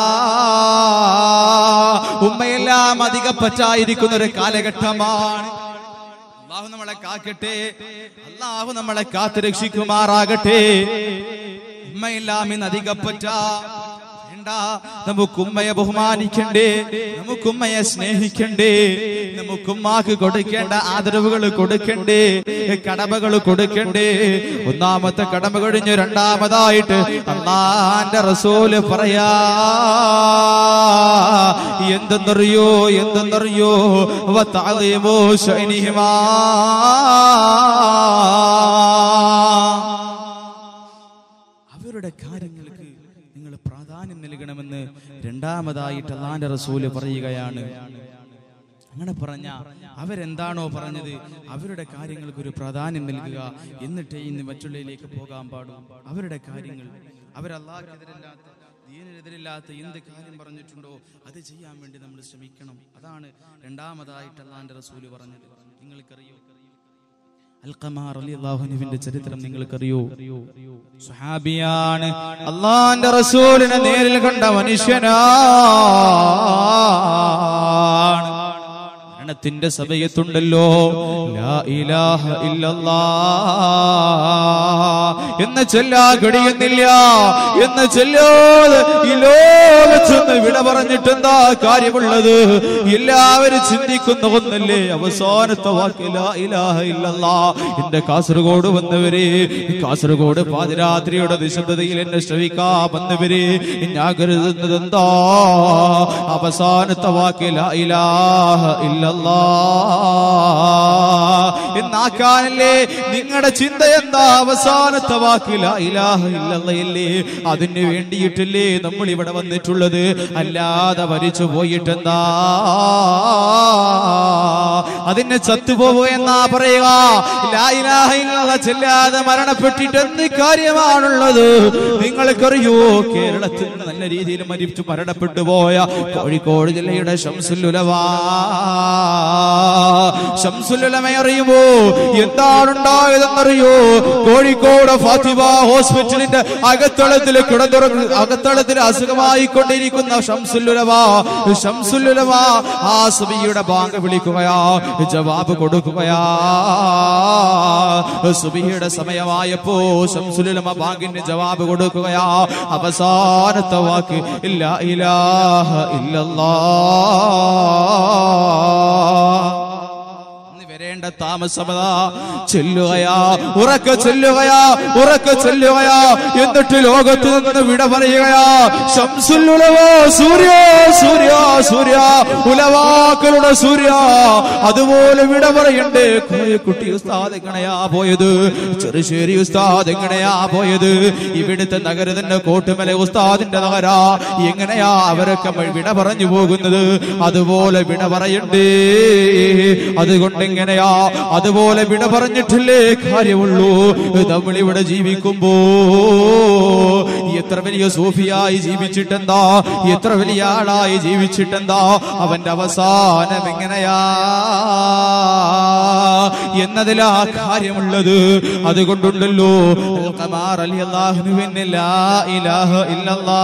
ഉമ്മയെല്ലാം അധിക പറ്റായിരിക്കുന്ന ഒരു കാലഘട്ടമാണ് അള്ളാഹു നമ്മളെ കാക്കട്ടെ അള്ളാഹു നമ്മളെ കാത്തു രക്ഷിക്കുമാറാകട്ടെ ഉമ്മയെല്ലാം ഇന്ന് അധികപ്പറ്റ വേണ്ട നമുക്ക് ഉമ്മയെ ബഹുമാനിക്കണ്ടേ നമുക്ക് ഉമ്മയെ സ്നേഹിക്കണ്ടേ നമുക്ക് ഉമ്മാക്ക് കൊടുക്കേണ്ട ആദരവുകൾ കൊടുക്കണ്ടേ കടമകൾ കൊടുക്കണ്ടേ ഒന്നാമത്തെ കടമ കഴിഞ്ഞ് രണ്ടാമതായിട്ട് അള്ളാന്റെ റസൂല് പറയാ എന്തെന്നറിയോ എന്തെന്നറിയോ വത്താളിയമോ ശൈനിഹിമാ അവരുടെ കാര്യങ്ങൾക്ക് നിങ്ങൾ പ്രാധാന്യം നൽകണമെന്ന് രണ്ടാമതായിട്ട് അള്ളാന്റെ റസൂല് പറയുകയാണ് അങ്ങനെ പറഞ്ഞ അവരെന്താണോ പറഞ്ഞത് അവരുടെ കാര്യങ്ങൾക്ക് ഒരു പ്രാധാന്യം നൽകുക എന്നിട്ടേ ഇന്ന് മറ്റുള്ളതിലേക്ക് പോകാൻ പാടും അവരുടെ കാര്യങ്ങൾ അവരല്ലാക്കെതിരല്ലാത്ത ദീനെതിരില്ലാത്ത എന്ത് കാര്യം പറഞ്ഞിട്ടുണ്ടോ അത് ചെയ്യാൻ വേണ്ടി നമ്മൾ ശ്രമിക്കണം അതാണ് രണ്ടാമതായിട്ട് അള്ളാന്റെ റസൂല് പറഞ്ഞത് നിങ്ങൾക്കറിയോ അൽഖമാർ റളിയല്ലാഹുവിന്റെ ചരിത്രം നിങ്ങൾക്കറിയോ സുഹാബിയാണ് അള്ളാന്റെ റസൂലിനെ നേരിൽ കണ്ട മനുഷ്യനാണ് മരണത്തിന്റെ സമയത്തുണ്ടല്ലോ ലാ ഇലാഹ ഇല്ലല്ലാ എന്ന് ചൊല്ലാ കഴിയുന്നില്ല എന്ന് ചൊല്ലാതെ ഈ ലോകത്തുനിന്ന് വിട പറഞ്ഞിട്ട് എന്താ കാര്യമുള്ളത് എല്ലാവരും ചിന്തിക്കുന്ന ഒന്നല്ലേ അവസാനത്തെ വാക്ക് ലാ ഇലാഹ ഇല്ലല്ലാ എന്റെ കാസർഗോഡ് വന്നവരെ കാസർഗോഡ് പാതിരാത്രിയുടെ നിശബ്ദതയിൽ എന്നെ ശ്രവിക്കാ വന്നവരെ ഞാൻ കരുതുന്നത് എന്താ അവസാനത്തെ വാക്ക് ലാ ഇലാഹ ഇല്ലല്ലാ എന്നാക്കാനല്ലേ നിങ്ങളുടെ ചിന്ത എന്താ അവസാനത്തെ വാക്ക് ലാ ഇലാഹ ഇല്ലല്ലയല്ലേ അതിന് വേണ്ടിയിട്ടല്ലേ നമ്മൾ ഇവിടെ വന്നിട്ടുള്ളത് അല്ലാതെ മരിച്ചു പോയിട്ടെന്താ അതിന് ചത്തുപോകൂ എന്നാ പറയുക ലാ ഇലാഹ ഇല്ലല്ലാഹ് ചെല്ലാതെ മരണപ്പെട്ടിട്ട് എന്ത് കാര്യമാണുള്ളത് നിങ്ങൾക്കറിയോ കേരളത്തിൽ നിന്ന് നല്ല രീതിയിൽ മരിച്ചു മരണപ്പെട്ടു പോയ കോഴിക്കോട് ജില്ലയുടെ ഷംസുല്ലുലവാ ഷംസുല്ലുലമ അറിയുമോ എന്താണുണ്ടായതെന്നറിയോ കോഴിക്കോട് ഫാത്തിമ ഹോസ്പിറ്റലിന്റെ അകത്തളത്തിൽ കിടന്നുറങ്ങ അകത്തളത്തിൽ അസുഖമായി കൊണ്ടിരിക്കുന്ന ഷംസുല്ലുലവ ഷംസുല്ലുലവ ആ സുബിയുടെ ബാങ്ക് വിളിക്കുകയാ ജവാബ് കൊടുക്കുകയാ സുബിയുടെ സമയമായപ്പോ ഷംസുലുലമ ബാങ്കിന്റെ ജവാബ് കൊടുക്കുകയാ അവസാനത്തെ വാക്ക് ഇല്ല ഇലാഹ ഇല്ലല്ലാ ഇന്ന് വരേണ്ട വരേണ്ട താമസമതാ ചെല്ലുകയാ ഉറക്കെ ചെല്ലുകയാ ഉറക്കെ ചെല്ലുകയാ എന്നിട്ട് ലോകത്ത് നിന്ന് വിട പറയുകയാ ശംസുല്ലുലവോ സൂര്യ സൂര്യ സൂര്യ ഉലവാക്കളുടെ സൂര്യ അതുപോലെ വിട പറയണ്ടേ കുട്ടി ഉസ്താദ് എങ്ങനെയാ പോയത് ചെറുശ്ശേരി ഉസ്താദ് എങ്ങനെയാ പോയത് ഇവിടുത്തെ നഗരത്തിന്റെ കോട്ടുമല ഉസ്താദിന്റെ നഗര എങ്ങനെയാ അവരൊക്കെ വിട പറഞ്ഞു പോകുന്നത് അതുപോലെ വിട പറയണ്ടേ അതുകൊണ്ട് എങ്ങനെയാ അതുപോലെ വിട പറഞ്ഞിട്ടില്ലേ കാര്യമുള്ളൂ നമ്മൾ ഇവിടെ ജീവിക്കുമ്പോ എത്ര വലിയ സൂഫിയായി ജീവിച്ചിട്ടെന്താ എത്ര വലിയ ആളായി ജീവിച്ചിട്ടെന്താ അവന്റെ അവസാനം എങ്ങനെയാ എന്നതിലാ കാര്യമുള്ളത് അതുകൊണ്ടുണ്ടല്ലോ ഖമാർ അലി അല്ലാഹുവിന് ലാ ഇലാഹ ഇല്ലല്ലാ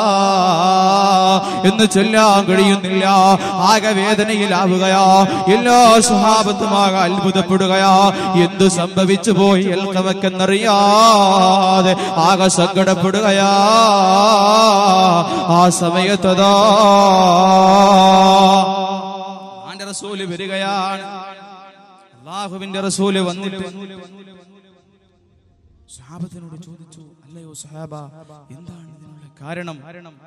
എന്ന് ചൊല്ലാൻ കഴിയുന്നില്ല ആകെ വേദനയിലാവുകയാ എല്ലാ സ്വഭാവത്തുമാകെ അത്ഭുതപ്പെടുകയാ എന്തു സംഭവിച്ചു പോയി എൽക്കവക്കെന്നറിയാതെ ആകെ സങ്കടപ്പെടുകയാ ആ സമയത്തതാ ആന്റെ റസൂല് വരികയാണ് അള്ളാഹുവിന്റെ റസൂല് വന്നിട്ട് സഹാബത്തിനോട് ചോദിച്ചു അല്ലയോ സഹാബ എന്താണ് ഇതിനുള്ള കാരണം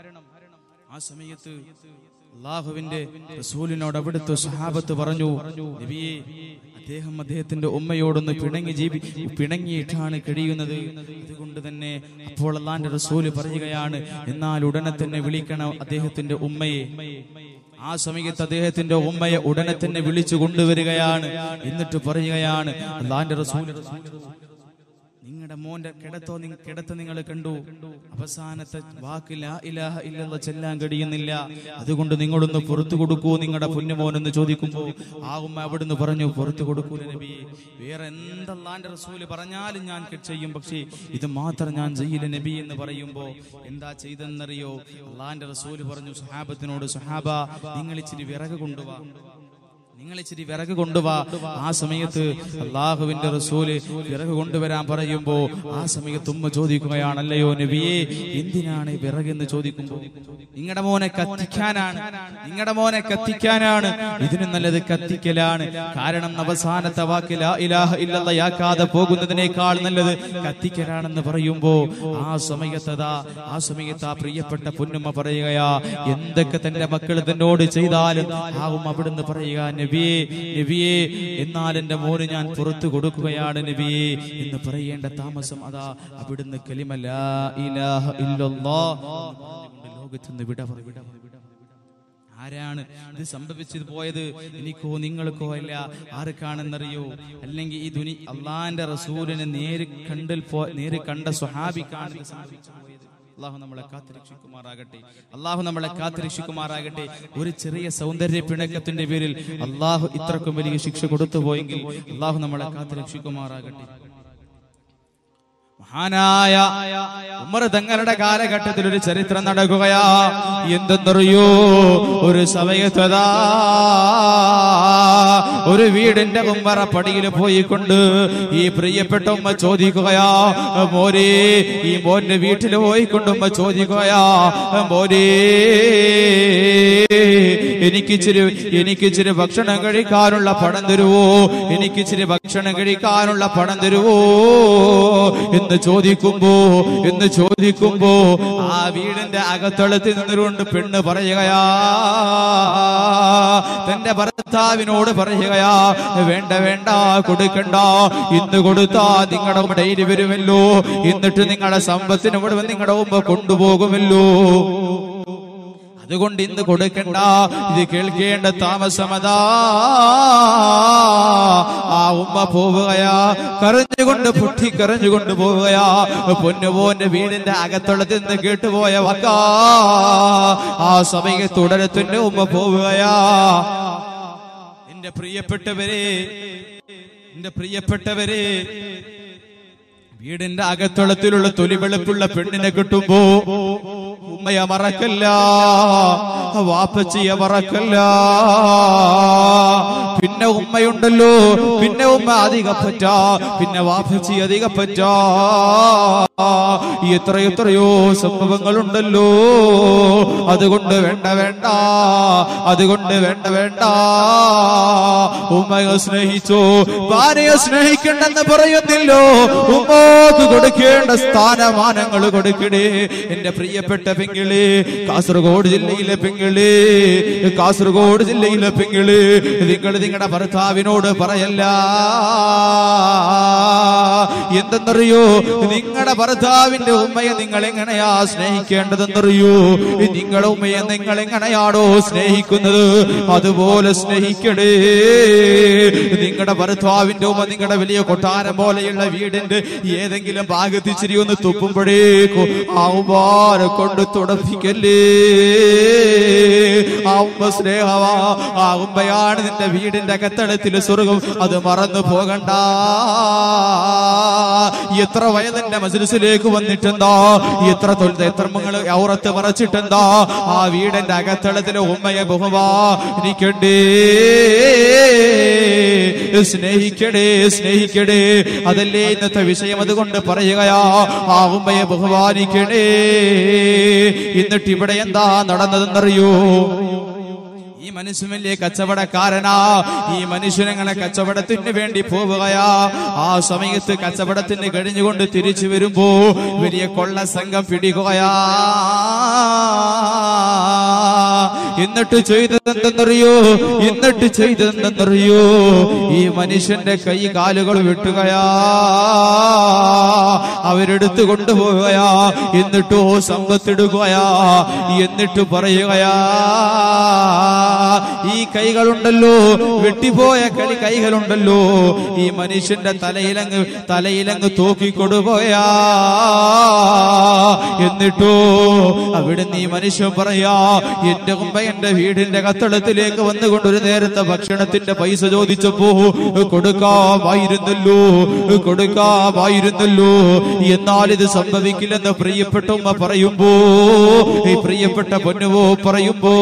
ആ സമയത്ത് അള്ളാഹുവിന്റെ റസൂലിനോട് അവിടുത്തെ സഹാബത്ത് പറഞ്ഞു നബിയെ അദ്ദേഹം അദ്ദേഹത്തിന്റെ ഉമ്മയോടൊന്ന് പിണങ്ങി ജീവി പിണങ്ങിയിട്ടാണ് കഴിയുന്നത് അതുകൊണ്ട് തന്നെ അപ്പോൾ അള്ളാന്റെ റസൂല് പറയുകയാണ് എന്നാൽ ഉടനെ തന്നെ വിളിക്കണം അദ്ദേഹത്തിന്റെ ഉമ്മയെ ആ സമയത്ത് അദ്ദേഹത്തിന്റെ ഉമ്മയെ ഉടനെ തന്നെ വിളിച്ചു കൊണ്ടുവരികയാണ് എന്നിട്ട് പറയുകയാണ് അള്ളാന്റെ റസൂല് നിങ്ങളുടെ മോന്റെ കിടത്തോ നിങ്ങ കിടത്ത് നിങ്ങൾ കണ്ടു അവസാനത്തെ വാക്ക് ലാ ഇലാഹ ഇല്ലല്ല ചെല്ലാൻ കഴിയുന്നില്ല അതുകൊണ്ട് നിങ്ങളൊന്ന് പുറത്തു കൊടുക്കൂ നിങ്ങളുടെ പൊന്നുമോനെന്ന് ചോദിക്കുമ്പോ ആ ഉമ്മ അവിടുന്ന് പറഞ്ഞു പുറത്തു കൊടുക്കൂല നബി വേറെ എന്തല്ലാന്റെ റസൂല് പറഞ്ഞാലും ഞാൻ ചെയ്യും പക്ഷേ ഇത് മാത്രം ഞാൻ ചെയ്യില്ല നബി എന്ന് പറയുമ്പോ എന്താ ചെയ്തെന്നറിയോ അള്ളാന്റെ റസൂല് പറഞ്ഞു സുഹാബത്തിനോട് സുഹാബ നിങ്ങൾ ഇച്ചിരി വിറക് കൊണ്ടുവാ നിങ്ങൾ ഇച്ചിരി വിറക് കൊണ്ടുവാ ആ സമയത്ത് അള്ളാഹുവിന്റെ റസൂല് വിറക് കൊണ്ടുവരാൻ പറയുമ്പോ ആ സമയത്ത് ഉമ്മ ചോദിക്കുകയാണല്ലയോ നബിയെ എന്തിനാണ് ഈ വിറകെന്ന് ചോദിക്കുമ്പോ നിങ്ങളുടെ മോനെ കത്തിക്കാനാണ് നിങ്ങളുടെ മോനെ കത്തിക്കാനാണ് ഇതിന് നല്ലത് കത്തിക്കലാണ് കാരണം അവസാനത്തെ വാക്ക് ലാ ഇലാഹ ഇല്ലല്ല യാക്കാതെ പോകുന്നതിനേക്കാൾ നല്ലത് കത്തിക്കലാണെന്ന് പറയുമ്പോ ആ സമയത്തതാ ആ സമയത്ത് ആ പ്രിയപ്പെട്ട പൊന്നുമ്മ പറയുകയാ എന്തൊക്കെ തന്റെ മക്കൾ തന്നോട് ചെയ്താലും ആവും അവിടുന്ന് പറയുക നബിയെ നബിയെ എന്നാൽ എന്റെ മോന് ഞാൻ പുറത്തു കൊടുക്കുകയാണ് നബിയെ എന്ന് പറയേണ്ട താമസം അതാ അവിടുന്ന് കലിമല ഇലാഹ ഇല്ലല്ലാ ലോകത്തുനിന്ന് വിട പറ വിട പറ, വിട പറ. ആരാണ് ഇത് സംഭവിച്ചത് പോയത് എനിക്കോ നിങ്ങൾക്കോ അല്ല ആർക്കാണെന്നറിയോ അല്ലെങ്കിൽ ഈ ദുനി അള്ളാന്റെ റസൂലിനെ നേര് കണ്ടിൽ പോ നേര് കണ്ട സ്വഹാബിക്കാണ് ഇത് സംഭവിച്ചു പോയത് അള്ളാഹു നമ്മളെ കാത്തിരക്ഷിക്കുമാറാകട്ടെ അള്ളാഹു നമ്മളെ കാത്തിരക്ഷിക്കുമാറാകട്ടെ ഒരു ചെറിയ സൗന്ദര്യ പിണക്കത്തിന്റെ പേരിൽ അള്ളാഹു ഇത്രക്കും വലിയ ശിക്ഷ കൊടുത്തു പോയെങ്കിൽ അള്ളാഹു നമ്മളെ കാത്തിരക്ഷിക്കുമാറാകട്ടെ മഹാനായ ഉമർ തങ്ങളുടെ കാലഘട്ടത്തിൽ ഒരു ചരിത്രം നടക്കുകയാ എന്തെന്നറിയോ ഒരു സമയത്തതാ ഒരു വീടിന്റെ കുമ്പറ പടിയിൽ പോയിക്കൊണ്ട് ഈ പ്രിയപ്പെട്ട ഉമ്മ ചോദിക്കുകയാ മോരേ ഈ മോന്റെ വീട്ടിൽ പോയിക്കൊണ്ട് ഉമ്മ ചോദിക്കുകയാ മോരേ എനിക്കിച്ചിരി എനിക്കിച്ചിരി ഭക്ഷണം കഴിക്കാനുള്ള പണം തരുവോ എനിക്കിച്ചിരി ഭക്ഷണം കഴിക്കാനുള്ള പണം തരുവോ എന്ന് ചോദിക്കുമ്പോ എന്ന് ചോദിക്കുമ്പോ ആ വീടിന്റെ അകത്തളത്തിൽ നിന്നുകൊണ്ട് പെണ്ണ് പറയുകയാ തന്റെ ഭർത്താവിനോട് പറയുകയാ വേണ്ട വേണ്ട കൊടുക്കണ്ട ഇന്ന് കൊടുത്താ നിങ്ങളുടെ ഡെയിലി വരുമല്ലോ എന്നിട്ട് നിങ്ങളുടെ സമ്പത്തിന് മുഴുവൻ നിങ്ങളുടെ മുമ്പ് കൊണ്ടുപോകുമല്ലോ അതുകൊണ്ട് ഇന്ന് കൊടുക്കണ്ട ഇത് കേൾക്കേണ്ട താമസമതാ ആ ഉമ്മ പോവുകയാ കരഞ്ഞുകൊണ്ട് പൊട്ടി കരഞ്ഞുകൊണ്ട് പോവുകയാ പൊന്നുപോന്റെ വീടിന്റെ അകത്തുള്ളത് നിന്ന് കേട്ടുപോയ വക്കാ ആ സമയത്ത് തുടരത്തിന്റെ ഉമ്മ പോവുകയാ എന്റെ പ്രിയപ്പെട്ടവരെ എന്റെ പ്രിയപ്പെട്ടവരെ വീടിന്റെ അകത്തളത്തിലുള്ള തൊലി വെളുപ്പുള്ള പെണ്ണിനെ കിട്ടുമ്പോ ഉമ്മയെ മറക്കല്ല വാപ്പച്ചിയെ മറക്കല്ല പിന്നെ ഉമ്മയുണ്ടല്ലോ പിന്നെ ഉമ്മ അധിക പറ്റാ പിന്നെ വാപ്പച്ചി അധിക പറ്റാ എത്ര എത്രയോ സംഭവങ്ങളുണ്ടല്ലോ അതുകൊണ്ട് വേണ്ട വേണ്ട അതുകൊണ്ട് വേണ്ട വേണ്ട ഉമ്മയെ സ്നേഹിച്ചോ ഭാര്യയെ സ്നേഹിക്കണ്ടെന്ന് പറയുന്നില്ലോ ഉമ്മോക്ക് കൊടുക്കേണ്ട സ്ഥാനമാനങ്ങൾ കൊടുക്കണേ എന്റെ പ്രിയപ്പെട്ട പെങ്കിളി കാസർഗോഡ് ജില്ലയിലെ പെങ്കിളി കാസർഗോഡ് ജില്ലയിലെ പെങ്കിളി നിങ്ങൾ നിങ്ങളുടെ ഭർത്താവിനോട് പറയല്ല എന്തെന്നറിയോ നിങ്ങളുടെ ഭർത്താവിന്റെ ഉമ്മയെ നിങ്ങൾ എങ്ങനെയാ സ്നേഹിക്കേണ്ടതെന്നറിയോ നിങ്ങളുടെ ഉമ്മയെ നിങ്ങൾ എങ്ങനെയാണോ സ്നേഹിക്കുന്നത് അതുപോലെ സ്നേഹിക്കണേ നിങ്ങളുടെ ഭർത്താവിന്റെ ഉമ്മ നിങ്ങളുടെ വലിയ കൊട്ടാരം പോലെയുള്ള വീടിന്റെ ഏതെങ്കിലും ഭാഗത്ത് ഇച്ചിരി ഒന്ന് തുപ്പുമ്പോഴേക്കോ ആ ഉമ്മാരെ കൊണ്ട് തുടപ്പിക്കല്ലേ ആ ഉമ്മ സ്നേഹമാ ആ ഉമ്മയാണ് നിന്റെ വീടിന്റെ അകത്തളത്തിൽ സ്വർഗം അത് മറന്നു പോകണ്ട എത്ര വയതിന്റെ മജിലിസിലേക്ക് വന്നിട്ടെന്താ എത്ര തൊഴുത എത്ര മങ്ങൾ ഔറത്ത് മറച്ചിട്ടെന്താ ആ വീടിന്റെ അകത്തളത്തിലെ ഉമ്മയെ ബഹുമാനിക്കണ്ടേ സ്നേഹിക്കടേ സ്നേഹിക്കടേ അതല്ലേ ഇന്നത്തെ വിഷയം അതുകൊണ്ട് പറയുകയാ ആ ഉമ്മയെ ബഹുമാനിക്കണേ എന്നിട്ട് ഇവിടെ എന്താ നടന്നതെന്നറിയോ ഈ മനുഷ്യൻ വലിയ കച്ചവടക്കാരനാ ഈ മനുഷ്യനങ്ങനെ കച്ചവടത്തിന് വേണ്ടി പോവുകയാ ആ സമയത്ത് കച്ചവടത്തിന് കഴിഞ്ഞുകൊണ്ട് തിരിച്ചു വരുമ്പോ വലിയ കൊള്ള സംഘം പിടിക്കുകയാ എന്നിട്ട് ചെയ്തതെന്തെന്നറിയോ എന്നിട്ട് ചെയ്തതെന്തെന്നറിയോ ഈ മനുഷ്യന്റെ കൈ കാലുകൾ വെട്ടുകയാ അവരെടുത്ത് കൊണ്ടുപോവുകയാ എന്നിട്ടോ സമ്പത്തെടുക്കുകയാ എന്നിട്ട് പറയുകയാ ഈ കൈകളുണ്ടല്ലോ വെട്ടിപ്പോയ കളി കൈകളുണ്ടല്ലോ ഈ മനുഷ്യന്റെ തലയിലങ്ങ് തലയിലങ്ങ് തൂക്കിക്കൊടുപോയാ എന്നിട്ടോ അവിടുന്ന് ഈ മനുഷ്യൻ പറയാ എന്റെ ഉമ്മ എന്റെ വീടിന്റെ കത്തളത്തിലേക്ക് വന്നുകൊണ്ട് ഒരു നേരത്തെ ഭക്ഷണത്തിന്റെ പൈസ ചോദിച്ചപ്പോ കൊടുക്കാമായിരുന്നല്ലോ കൊടുക്കാമായിരുന്നല്ലോ എന്നാൽ ഇത് സംഭവിക്കില്ലെന്ന് പ്രിയപ്പെട്ട ഉമ്മ പറയുമ്പോ ഈ പ്രിയപ്പെട്ട പൊന്നുവോ പറയുമ്പോ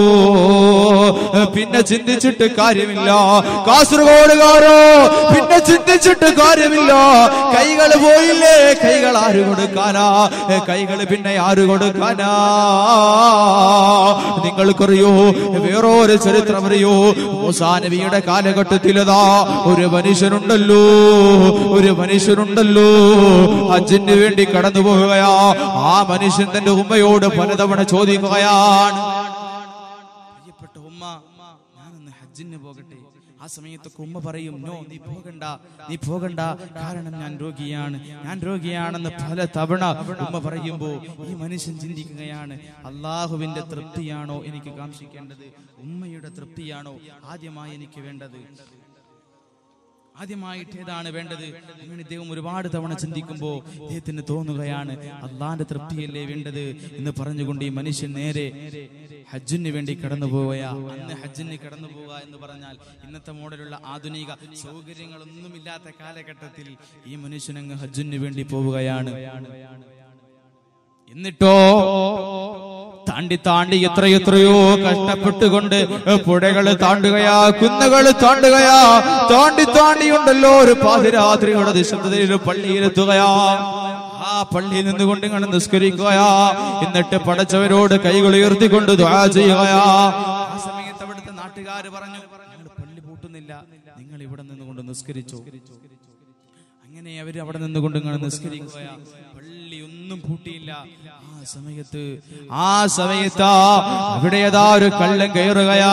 പിന്നെ ചിന്തിച്ചിട്ട് കാര്യമില്ല കാസർഗോഡുകാരോ പിന്നെ ചിന്തിച്ചിട്ട് കാര്യമില്ല കൈകൾ പോയില്ലേ കൈകൾ ആര് കൊടുക്കാനാ കൈകൾ പിന്നെ ആര് കൊടുക്കാനാ നിങ്ങൾക്കറിയോ വേറൊരു ചരിത്രം അറിയോ മൂസാനബിയുടെ കാലഘട്ടത്തിലതാ ഒരു മനുഷ്യനുണ്ടല്ലോ ഒരു മനുഷ്യനുണ്ടല്ലോ ഹജ്ജിന് വേണ്ടി കടന്നു പോവുകയാ ആ മനുഷ്യൻ തന്റെ ഉമ്മയോട് പലതവണ ചോദിക്കുകയാണ് പ്രിയപ്പെട്ട ഉമ്മ ഞാനൊന്ന് ഹജ്ജിന് പോകട്ടെ ആ സമയത്തൊക്കെ ഉമ്മ പറയും നോ നീ പോകണ്ട നീ പോകണ്ട കാരണം ഞാൻ രോഗിയാണ് ഞാൻ രോഗിയാണെന്ന് പല തവണ ഉമ്മ പറയുമ്പോ ഈ മനുഷ്യൻ ചിന്തിക്കുകയാണ് അള്ളാഹുവിന്റെ തൃപ്തിയാണോ എനിക്ക് കാക്ഷിക്കേണ്ടത് ഉമ്മയുടെ തൃപ്തിയാണോ ആദ്യമായി എനിക്ക് വേണ്ടത് ആദ്യമായിട്ട് ഏതാണ് വേണ്ടത് അങ്ങനെ ഇദ്ദേഹം ഒരുപാട് തവണ ചിന്തിക്കുമ്പോ ഇദ്ദേഹത്തിന് തോന്നുകയാണ് അള്ളാന്റെ തൃപ്തിയല്ലേ വേണ്ടത് എന്ന് പറഞ്ഞുകൊണ്ട് ഈ മനുഷ്യൻ നേരെ ഹജ്ജിന് വേണ്ടി കടന്നു പോവുകയാ അന്ന് ഹജ്ജിന് കടന്നു പോവുക എന്ന് പറഞ്ഞാൽ ഇന്നത്തെ മോഡലുള്ള ആധുനിക സൗകര്യങ്ങളൊന്നുമില്ലാത്ത കാലഘട്ടത്തിൽ ഈ മനുഷ്യൻ അങ്ങ് ഹജ്ജിന് വേണ്ടി പോവുകയാണ് എന്നിട്ടോ താണ്ടി താണ്ടി എത്ര എത്രയോ കഷ്ടപ്പെട്ടുകൊണ്ട് പുഴകൾ താണ്ടുകയാ കുന്നുകൾ താണ്ടുകയാ താണ്ടി താണ്ടിയുണ്ടല്ലോ ഒരു പാതിരാത്രിയുടെ നിശബ്ദതയിൽ പള്ളിയിലെത്തുകയാ ആ പള്ളിയിൽ നിന്നുകൊണ്ട് ഇങ്ങനെ നിസ്കരിക്കുകയാ എന്നിട്ട് പടച്ചവരോട് കൈകൾ ഉയർത്തിക്കൊണ്ട് ദ്വാ ചെയ്യുകയാ ആ സമയത്ത് അവിടുത്തെ നാട്ടുകാര് പറഞ്ഞു "ഞങ്ങൾ പള്ളി പൂട്ടുന്നില്ല നിങ്ങൾ ഇവിടെ നിന്നുകൊണ്ട് നിസ്കരിച്ചു അങ്ങനെ അവര് അവിടെ നിന്നുകൊണ്ട് ഇങ്ങനെ നിസ്കരിക്കുകയാ പള്ളി ഒന്നും പൂട്ടിയില്ല ആ സമയത്ത് ആ സമയത്ത് അവിടെ ഏതാ ഒരു കള്ളം കയറുകയാ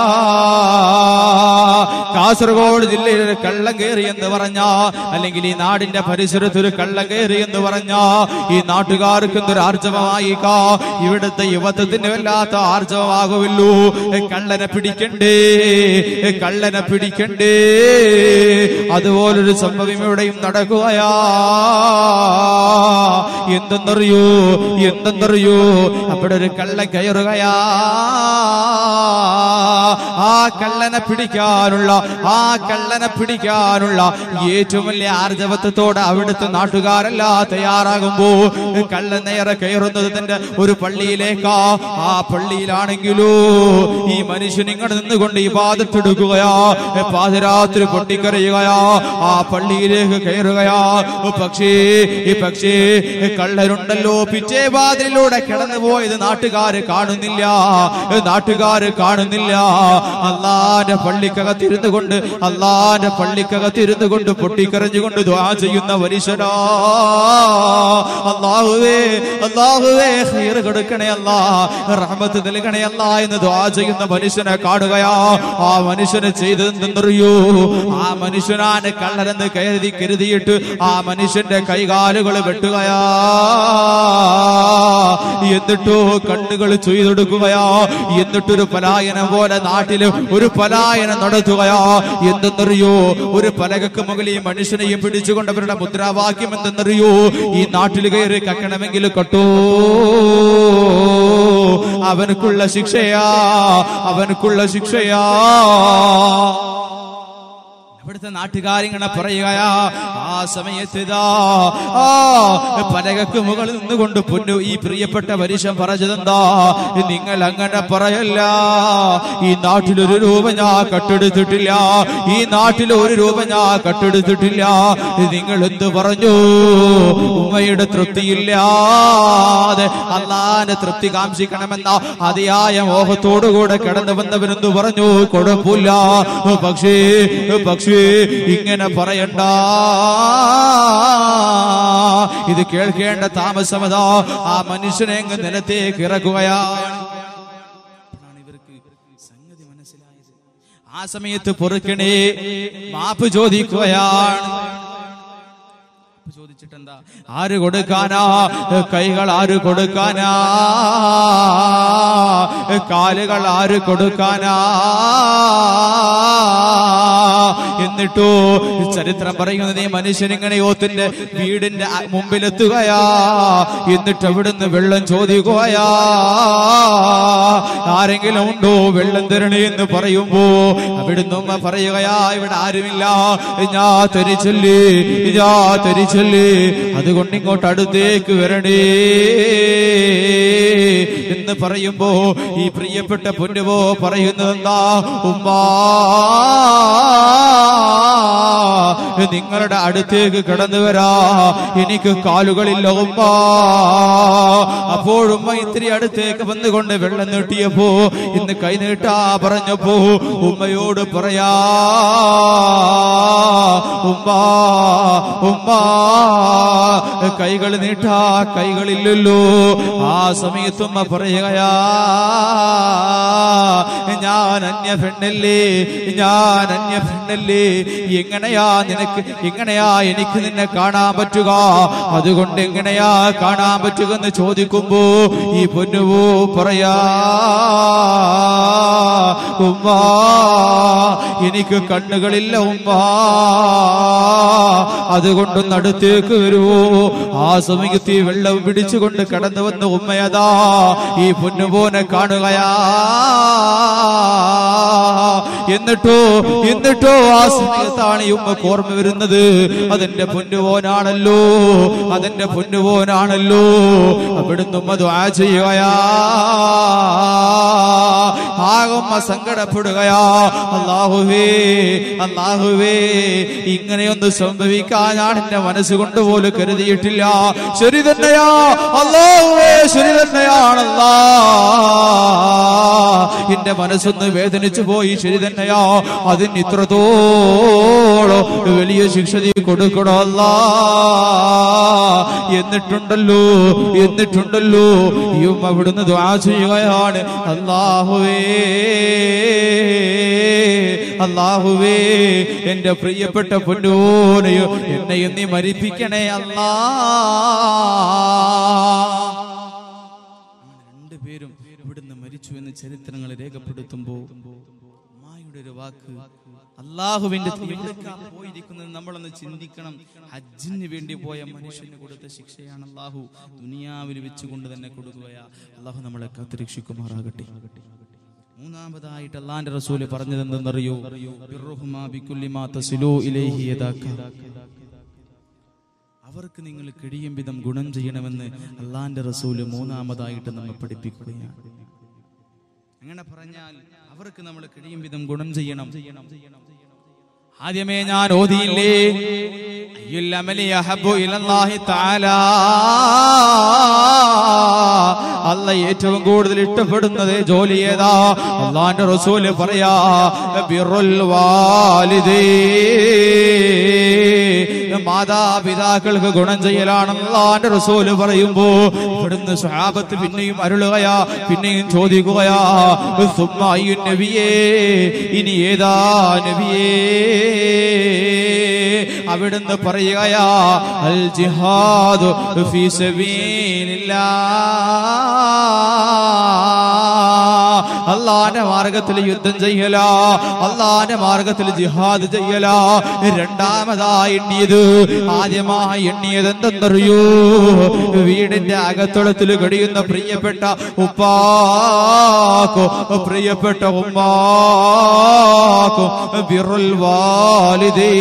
കാസർഗോഡ് ജില്ലയിൽ ഒരു കള്ളം കയറി എന്ന് പറഞ്ഞ അല്ലെങ്കിൽ ഈ നാടിന്റെ പരിസരത്ത് ഒരു കള്ളം കയറി എന്ന് പറഞ്ഞ ഈ നാട്ടുകാർക്ക് എന്തൊരു ആർജവമായി കാ ഇവിടുത്തെ യുവത്വത്തിന് വല്ലാത്ത ആർജവമാകുമല്ലോ കള്ളനെ പിടിക്കണ്ടേ കള്ളനെ പിടിക്കണ്ടേ അതുപോലൊരു സംഭവം ഇവിടെയും നടക്കുകയാ എന്തെന്നറിയോ എന്തെന്നറിയോ അവിടെ ഒരു കള്ള കയറുകയാ ആ കള്ള കള്ളനെ പിടിക്കാനുള്ള ആ കള്ളനെ പിടിക്കാനുള്ള ഏറ്റവും വലിയ ആർജവത്വത്തോടെ അവിടുത്തെ നാട്ടുകാരെല്ലാം തയ്യാറാകുമ്പോ കള്ളൻ നേരെ കയറുന്നത് തന്റെ ഒരു പള്ളിയിലേക്കാ ആ പള്ളിയിലാണെങ്കിലോ ഈ മനുഷ്യൻ ഇങ്ങോട്ട് നിന്നുകൊണ്ട് ഈ പാദത്തെടുക്കുകയാ പാതിരാത്രി പൊട്ടിക്കരയുകയാ ആ പള്ളിയിലേക്ക് കയറുകയാ പക്ഷേ ഈ പക്ഷേ കള്ളരുണ്ടല്ലോ പിറ്റേ വാതിലൂടെ കിടന്നു പോയത് നാട്ടുകാര് കാണുന്നില്ല നാട്ടുകാര് കാണുന്നില്ല അള്ളാന്റെ പള്ളിക്കകത്തിരുന്നു കൊണ്ട് അള്ളാന്റെ പള്ളിക്കകത്തിരുന്നു കൊണ്ട് പൊട്ടിക്കരഞ്ഞുകൊണ്ട് ദ്വാ ചെയ്യുന്ന വരിശനാ അള്ളാഹുവേ അള്ളാഹുവേ ഹൈർ കൊടുക്കണേ അല്ലാ റഹ്മത്ത് നൽകണേ അല്ലാ എന്ന് ദ്വാ ചെയ്യുന്ന മനുഷ്യനെ കാണുകയാ ആ മനുഷ്യന് ചെയ്തെന്തെന്നറിയോ ആ മനുഷ്യനാണ് കള്ളരെന്ന് കരുതി കരുതിയിട്ട് ആ മനുഷ്യന്റെ കൈകാലുകൾ വെട്ടുകയാ എന്നിട്ടോ കണ്ണുകൾ ചെയ്തെടുക്കുകയാ എന്നിട്ടൊരു പലായനം പോലെ നാട്ടില് ഒരു പലായനം നടത്തുകയാ എന്തെന്നറിയോ ഒരു പലകക്ക് മുകളിൽ ഈ മനുഷ്യനെയും പിടിച്ചുകൊണ്ട് അവരുടെ മുദ്രാവാക്യം എന്തെന്നറിയോ ഈ നാട്ടിൽ കയറി കക്കണമെങ്കിൽ കട്ടോ അവനക്കുള്ള ശിക്ഷയാ അവനക്കുള്ള ശിക്ഷയാ ഇവിടുത്തെ നാട്ടുകാരിങ്ങനെ പറയുകയാ ആ സമയത്ത് ഇതാ ആ പലകക്ക് മുകളിൽ നിന്നുകൊണ്ട് പൊന്നു ഈ പ്രിയപ്പെട്ട പരീക്ഷം പറഞ്ഞതെന്താ നിങ്ങൾ അങ്ങനെ പറയല്ല ഈ നാട്ടിലൊരു രൂപ ഞാൻ കട്ടെടുത്തിട്ടില്ല ഈ നാട്ടിൽ ഒരു രൂപ ഞാൻ കട്ടെടുത്തിട്ടില്ല നിങ്ങൾ എന്ത് പറഞ്ഞു ഉമ്മയുടെ തൃപ്തിയില്ലാതെ അള്ളാന്റെ തൃപ്തി കാംക്ഷിക്കണമെന്ന അതിയായ മോഹത്തോടുകൂടെ കടന്നു വന്നവരെന്ത് പറഞ്ഞു കുഴപ്പമില്ല പക്ഷേ പക്ഷേ ഇങ്ങനെ പറയണ്ട ഇത് കേൾക്കേണ്ട താമസമതാ ആ മനുഷ്യനെ അങ്ങ് നിലത്തേക്ക് ഇറക്കുകയാണ് അപ്പോഴാണ് ഇവർക്ക് സംഗതി മനസ്സിലായത് ആ സമയത്ത് പൊറുക്കണേ മാപ്പ് ചോദിക്കുകയാണ് മാപ്പ് ചോദിച്ചിട്ടെന്താ ആര് കൊടുക്കാനാ കൈകൾ ആര് കൊടുക്കാനാ കാലുകൾ ആര് കൊടുക്കാനാ എന്നിട്ടോ ചരിത്രം പറയുന്നത് ഈ മനുഷ്യൻ ഇങ്ങനെ യോത്തിന്റെ വീടിന്റെ അ- മുമ്പിലെത്തുകയാ എന്നിട്ട് അവിടുന്ന് വെള്ളം ചോദിക്കുകയാ ആരെങ്കിലും ഉണ്ടോ വെള്ളം തരണേ എന്ന് പറയുമ്പോ അവിടുന്ന് ഉമ്മ പറയുകയാ ഇവിടെ ആരുമില്ല ഞാൻ തരിച്ചല്ലേ ഞാൻ തരിച്ചല്ലേ അതുകൊണ്ട് ഇങ്ങോട്ട് അടുത്തേക്ക് വരണേ എന്ന് പറയുമ്പോ ഈ പ്രിയപ്പെട്ട പൊന്നുവോ പറയുന്നത് എന്താ ഉമ്മാ നിങ്ങളുടെ അടുത്തേക്ക് കടന്നു വരാ എനിക്ക് കാലുകളില്ല ഉമ്മ അപ്പോഴുമ്മ ഇത്തിരി അടുത്തേക്ക് വന്നുകൊണ്ട് വെള്ളം നീട്ടിയപ്പോ ഇന്ന് കൈ നീട്ടാ പറഞ്ഞപ്പോ ഉമ്മയോട് പറയാ ഉമ്മ ഉമ്മ കൈകൾ നീട്ടാ കൈകളില്ലല്ലോ ആ സമയത്തുമ്മ പറയുകയാ ഞാൻ അന്യ പെണ്ണല്ലേ ഞാൻ അന്യ പെണ്ണല്ലേ എങ്ങനെയാ നിനക്ക് എങ്ങനെയാ എനിക്ക് നിന്നെ കാണാൻ പറ്റുക അതുകൊണ്ട് എങ്ങനെയാ കാണാൻ പറ്റുക എന്ന് ചോദിക്കുമ്പോ ഈ പൊന്നുവോ പറയാ ഉമ്മ എനിക്ക് കണ്ണുകളില്ല ഉമ്മ അതുകൊണ്ടൊന്ന് അടുത്തേക്ക് വരുവോ ആ സമയത്ത് ഈ വെള്ളം പിടിച്ചുകൊണ്ട് കടന്നു വന്ന ഉമ്മയതാ ഈ പൊന്നുപോനെ കാണുകയാ എന്നിട്ടോ എന്നിട്ടോ ആ സമയത്താണ് ഈ ഉമ്മക്ക് ഓർമ്മ വരുന്നത് അതെന്റെ പൊന്നുപോനാണല്ലോ അതെന്റെ പൊന്നുപോനാണല്ലോ അവിടുന്ന് ഉമ്മ ദ്വാ ചെയ്യുകയാ ആകുമ്മ സങ്കടപ്പെടുകയാ അള്ളാഹുവേ അള്ളാഹുവേ ഇങ്ങനെയൊന്ന് സംഭവിക്കാൻ ഞാൻ എന്റെ മനസ്സുകൊണ്ട് പോലും കരുതിയിട്ടില്ല ശരി തന്നെയാ അള്ളാഹുവേ ശരി തന്നെയാണല്ലാ എന്റെ മനസ്സൊന്ന് വേദനിച്ചു പോയി ശരി തന്നെയാ അതിന് ഇത്രത്തോളം വലിയ ശിക്ഷ നീ കൊടുക്കണമല്ല എന്നിട്ടുണ്ടല്ലോ എന്നിട്ടുണ്ടല്ലോ ഈ ഉമ്മ അവിടുന്ന് ദ്വാ ചെയ്യുകയാണ് അള്ളാഹുവേ അള്ളാഹുവേ എന്റെ പ്രിയപ്പെട്ട പൊന്നോനെയോ എന്നെയും നീ മരിപ്പിക്കണേ അല്ലാ രണ്ടുപേരും ഇവിടുന്ന് മരിച്ചു എന്ന് ചരിത്രങ്ങൾ രേഖപ്പെടുത്തുമ്പോ ഉമ്മായുടെ ഒരു വാക്ക് അള്ളാഹുവിന്റെ എവിടേക്കാ പോയിരിക്കുന്നത് നമ്മളൊന്ന് ചിന്തിക്കണം ഹജ്ജിന് വേണ്ടി പോയ മനുഷ്യന് കൊടുത്ത ശിക്ഷയാണ് അള്ളാഹു ദുനിയാവിൽ വെച്ചുകൊണ്ട് തന്നെ കൊടുക്കുകയാ അള്ളാഹു നമ്മളെ കാത്തുരക്ഷിക്കുമാറാകട്ടെ മൂന്നാമതായിട്ട് അള്ളാന്റെ റസൂല് പറഞ്ഞത് എന്തെന്നറിയോ ബിർറുഹുമാ ബിക്കുല്ലിമാ തസിലൂ ഇലൈഹി യദാക. അവർക്ക് നിങ്ങൾ കഴിയും വിധം ഗുണം ചെയ്യണമെന്ന് അള്ളാന്റെ റസൂല് മൂന്നാമതായിട്ട് നമ്മെ പഠിപ്പിക്കുകയാണ് അങ്ങനെ പറഞ്ഞാൽ അവർക്ക് നമ്മൾ കഴിയും വിധം ഗുണം ചെയ്യണം ആദ്യമേ ഞാൻ ഓതിയില്ലേ അയ്യുൽ അമലി അഹബ്ബു ഇലല്ലാഹി തആല അല്ല ഏറ്റവും കൂടുതൽ ഇഷ്ടപ്പെടുന്നത് ജോലി ഏതാ അള്ളാന്റെ റസൂല് പറയാ ബിറുൽ വാലിദേ മാതാപിതാക്കൾക്ക് ഗുണം ചെയ്യലാണ് അള്ളാന്റെ റസൂല് പറയുമ്പോ ഇവിടുന്ന് സ്വഹാബത്ത് പിന്നെയും അരുളുകയാ പിന്നെയും ചോദിക്കുകയാ സുമ്മ അയ്യു നബിയേ ഇനി ഏതാ നബിയേ അവിടുന്ന് പറയുകയാ അൽ ജിഹാദ് ഫീ സബീലില്ലാ അള്ളാന്റെ മാർഗത്തിൽ യുദ്ധം ചെയ്യല അള്ളാന്റെ മാർഗത്തിൽ ജിഹാദ് ചെയ്യല രണ്ടാമതായി എണ്ണിയത് ആദ്യമായി എണ്ണിയത് എന്തെന്നറിയൂ വീടിന്റെ അകത്തളത്തിൽ കഴിയുന്ന പ്രിയപ്പെട്ട ഉപ്പാക്കോ പ്രിയപ്പെട്ട ഉമ്മാക്കോ ബിറുൽ വാലിദീൻ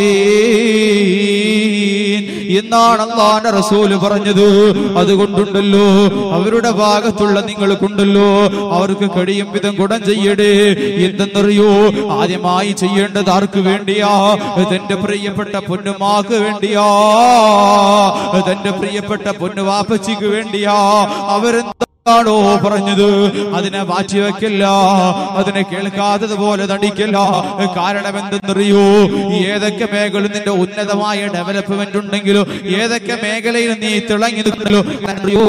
എന്നാണ് അള്ളാന്റെ റസൂല് പറഞ്ഞത് അതുകൊണ്ടുണ്ടല്ലോ അവരുടെ ഭാഗത്തുള്ള നിങ്ങൾക്കുണ്ടല്ലോ അവർക്ക് കഴിയും വിധം ഗുണം ചെയ്യടേ എന്തെന്നറിയോ ആദ്യമായി ചെയ്യേണ്ടത് ആർക്ക് വേണ്ടിയാ തന്റെ പ്രിയപ്പെട്ട പൊന്നുമാക്ക് വേണ്ടിയാ തന്റെ പ്രിയപ്പെട്ട പൊന്നുവാപ്പച്ചിക്ക് വേണ്ടിയാ അവരെന്താ ാണോ പറഞ്ഞത് അതിനെ മാറ്റിവെക്കില്ല അതിനെ കേൾക്കാത്തതുപോലെ നടിക്കില്ല കാരണം എന്തെന്നറിയോ ഏതൊക്കെ മേഖല നിന്റെ ഉന്നതമായ ഡെവലപ്മെന്റ് ഉണ്ടെങ്കിലോ ഏതൊക്കെ മേഖലയിൽ നീ തിളങ്ങി നിൽക്കലോ അറിയോ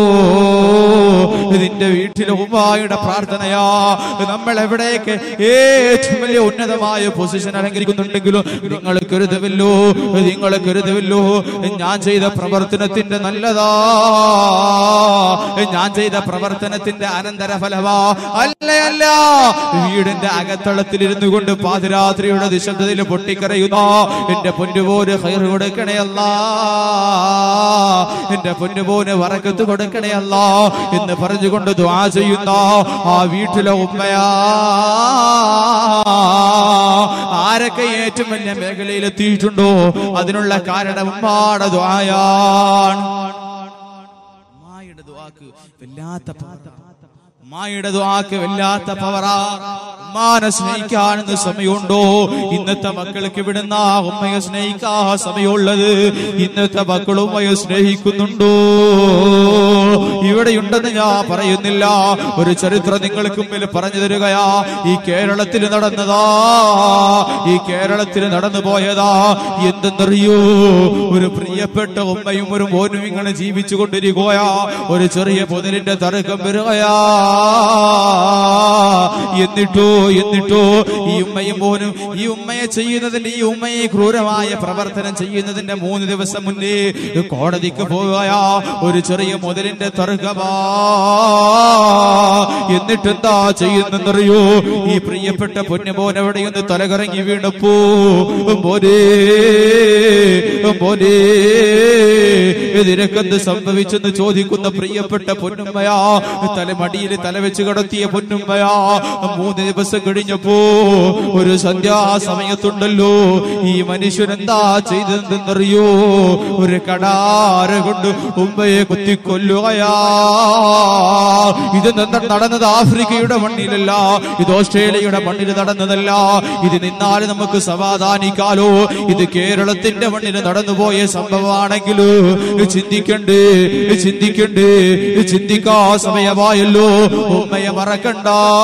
നിന്റെ വീട്ടിലെ ഉമ്മായുടെ പ്രാർത്ഥനയാ നമ്മൾ എവിടെയൊക്കെ ഏറ്റവും വലിയ ഉന്നതമായ പൊസിഷൻ അലങ്കരിക്കുന്നുണ്ടെങ്കിലോ നിങ്ങൾ കരുതുമല്ലോ നിങ്ങൾ കരുതുമല്ലോ ഞാൻ ചെയ്ത പ്രവർത്തനത്തിന്റെ നല്ലതാ ഞാൻ ചെയ്ത പ്രവർത്തനത്തിന്റെ അനന്തര ഫലമാ അല്ല അല്ല വീടിന്റെ അകത്തളത്തിൽ ഇരുന്നു കൊണ്ട് പാതിരാത്രിയുടെ നിശബ്ദതയിൽ പൊട്ടിക്കരയുന്ന എന്റെ പൊന്നുപോന് ഹൈർ കൊടുക്കണേ അല്ല എന്റെ പൊന്നുപോന് വറക്കത്ത് കൊടുക്കണേ അല്ല എന്ന് പറഞ്ഞുകൊണ്ട് ദ്വാ ചെയ്യുന്ന ആ വീട്ടിലെ ഉമ്മയാ ആരൊക്കെ ഏറ്റവും വലിയ മേഖലയിൽ എത്തിയിട്ടുണ്ടോ അതിനുള്ള കാരണം ഉമ്മാടെ ദ്വായാണ് ഉമ്മായുടെ ദ്വാക്ക് വല്ലാത്ത പവറാ. ഉമ്മായുടെ ദ്വാക്ക് വല്ലാത്ത പവറാ ഉമ്മാനെ സ്നേഹിക്കാനെന്ന് സമയമുണ്ടോ ഇന്നത്തെ മക്കൾക്ക് ഇവിടുന്ന ഉമ്മയെ സ്നേഹിക്കാ സമയമുള്ളത് ഇന്നത്തെ മക്കൾ ഉമ്മയെ സ്നേഹിക്കുന്നുണ്ടോ ഇവിടെയുണ്ടെന്ന് ഞാൻ പറയുന്നില്ല ഒരു ചരിത്രം നിങ്ങൾക്ക് മുമ്പിൽ പറഞ്ഞു തരികയാ ഈ കേരളത്തിൽ നടന്നതാ ഈ കേരളത്തിൽ നടന്നു പോയതാ എന്തെന്നറിയോ ഒരു പ്രിയപ്പെട്ട ഉമ്മയും ഒരു മോനും ഇങ്ങനെ ജീവിച്ചു കൊണ്ടിരിക്കുകയാ ഒരു ചെറിയ പൊതിലിന്റെ തർക്കം വരികയാ എന്നിട്ടോ എന്നിട്ടോ ഈ ഉമ്മയും മോനും ഈ ഉമ്മയെ ചെയ്യുന്നതിന്റെ ഈ ഉമ്മയെ ക്രൂരമായ പ്രവർത്തനം ചെയ്യുന്നതിന്റെ മൂന്ന് ദിവസം മുന്നേ കോടതിക്ക് പോവുകയാ ഒരു ചെറിയ മുതലിന്റെ തർക്കമാ എന്നിട്ട് എന്താ ചെയ്യുന്നെന്നറിയോ ഈ പ്രിയപ്പെട്ട പൊന്നുമോൻ എവിടെയൊന്ന് തലകറങ്ങി വീണപ്പോ മോനേ മോനേ നിനക്കെന്ത് സംഭവിച്ചെന്ന് ചോദിക്കുന്ന പ്രിയപ്പെട്ട പൊന്നുമ്മയാ തലമടിയിൽ തല വെച്ച് കടത്തിയ പൊന്നുമ്മയാ മൂന്ന് ദിവസം കഴിഞ്ഞപ്പോ ഒരു സന്ധ്യാസമയത്തുണ്ടല്ലോ ഈ മനുഷ്യൻ എന്താ ചെയ്തതെന്നറിയോ ഒരു കടാര കൊണ്ട് ഉമ്മയെ കുത്തിക്കൊല്ലുകയാ ഇത് ന- നടന്നത് ആഫ്രിക്കയുടെ മണ്ണിലല്ല ഇത് ഓസ്ട്രേലിയയുടെ മണ്ണിൽ നടന്നതല്ല ഇത് നിന്നാൽ നമുക്ക് സമാധാനിക്കാലോ ഇത് കേരളത്തിന്റെ മണ്ണിൽ നടന്നുപോയ സംഭവമാണെങ്കിലോ ചിന്തിക്കണ്ടേ ചിന്തിക്കണ്ടേ ചിന്തിക്കാ സമയമായല്ലോ ഉമ്മയെ മറക്കണ്ട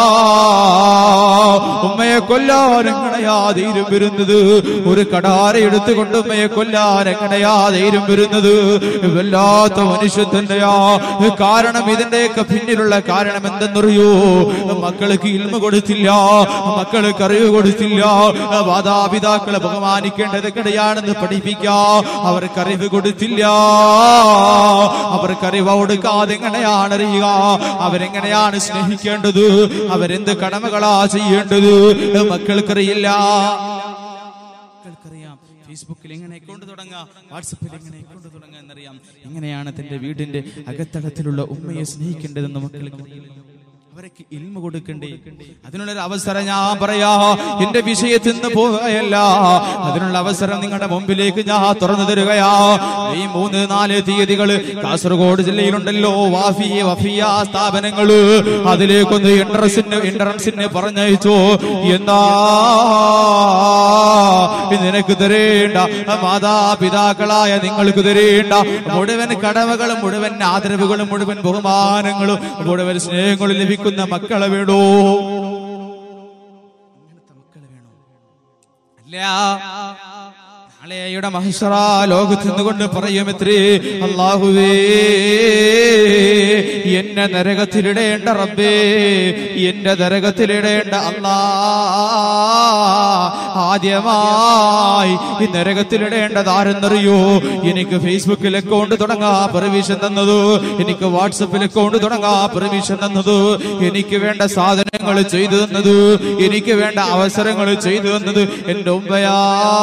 ഉമ്മയെ കൊല്ലാൻ എങ്ങനെയാ ധൈര്യം വരുന്നത് ഒരു കടാര എടുത്തുകൊണ്ട് ഉമ്മയെ കൊല്ലാൻ എങ്ങനെയാ ധൈര്യം വരുന്നത് വല്ലാത്ത മനുഷ്യൻ തന്നെയാ കാരണം ഇതിന്റെയൊക്കെ പിന്നിലുള്ള കാരണം എന്തെന്നറിയോ മക്കൾക്ക് ഇൽമ കൊടുത്തില്ല മക്കൾക്ക് അറിവ് കൊടുത്തില്ല മാതാപിതാക്കളെ ബഹുമാനിക്കേണ്ടത് എങ്ങനെയാണെന്ന് പഠിപ്പിക്കാ അവർക്ക് അറിവ് കൊടുത്തില്ല അവർക്ക് അറിവ് കൊടുക്കാതെ എങ്ങനെയാണ് അറിയുക അവരെങ്ങനെയാണ് സ്നേഹിക്കേണ്ടത് അവരെന്ത് കടമകളാ ചെയ്യേണ്ടത് മക്കൾക്കറിയില്ല മക്കൾക്കറിയാം ഫേസ്ബുക്കിൽ എങ്ങനെ അക്കൗണ്ട് തുടങ്ങാം വാട്സപ്പിൽ എങ്ങനെ അക്കൗണ്ട് തുടങ്ങാം എന്നറിയാം എങ്ങനെയാണ് തന്റെ വീടിന്റെ അകത്തളത്തിലുള്ള ഉമ്മയെ സ്നേഹിക്കേണ്ടതെന്ന് മക്കൾക്ക് അവർക്ക് ഇൽമ കൊടുക്കണ്ടേ അതിനുള്ളൊരു അവസരം ഞാൻ പറയാ എന്റെ വിഷയത്തിൽ നിന്ന് പോവുകയല്ല അതിനുള്ള അവസരം നിങ്ങളുടെ മുമ്പിലേക്ക് ഞാൻ തുറന്നു തരികയാ ഈ മൂന്ന് നാല് തീയതികൾ കാസർഗോഡ് ജില്ലയിലുണ്ടല്ലോ വാഫി വഫിയ സ്ഥാപനങ്ങള് അതിലേക്കൊന്ന് എൻട്രൻസിന് എൻട്രൻസിന് പറഞ്ഞയച്ചു എന്താ നിനക്ക് തരേണ്ട മാതാപിതാക്കളായ നിങ്ങൾക്ക് തരേണ്ട മുഴുവൻ കടമകളും മുഴുവൻ ആദരവുകളും മുഴുവൻ ബഹുമാനങ്ങളും മുഴുവൻ സ്നേഹങ്ങളും ലഭിക്കുന്ന മക്കളെ വേണോ അങ്ങനത്തെ മക്കളെ വേണോ അല്ല നാളെയുടെ മഹിഷറ ലോകത്ത് നിന്നുകൊണ്ട് പറയുമെത്രേ അള്ളാഹുവേ എന്നെ നരകത്തിലിടേണ്ട റബ്ബേ എന്റെ നരകത്തിലിടേണ്ട അല്ലാ ആദ്യമായി ഈ നരകത്തിലിടേണ്ടത് ആരെന്നറിയോ എനിക്ക് ഫേസ്ബുക്കിൽ അക്കൗണ്ട് തുടങ്ങാ പെർമിഷൻ തന്നത് എനിക്ക് വാട്സപ്പിൽ അക്കൗണ്ട് തുടങ്ങാ പെർമിഷൻ തന്നത് എനിക്ക് വേണ്ട സാധനങ്ങൾ ചെയ്തു തന്നത് എനിക്ക് വേണ്ട അവസരങ്ങൾ ചെയ്തു തന്നത് എന്റെ ഉമ്മയാ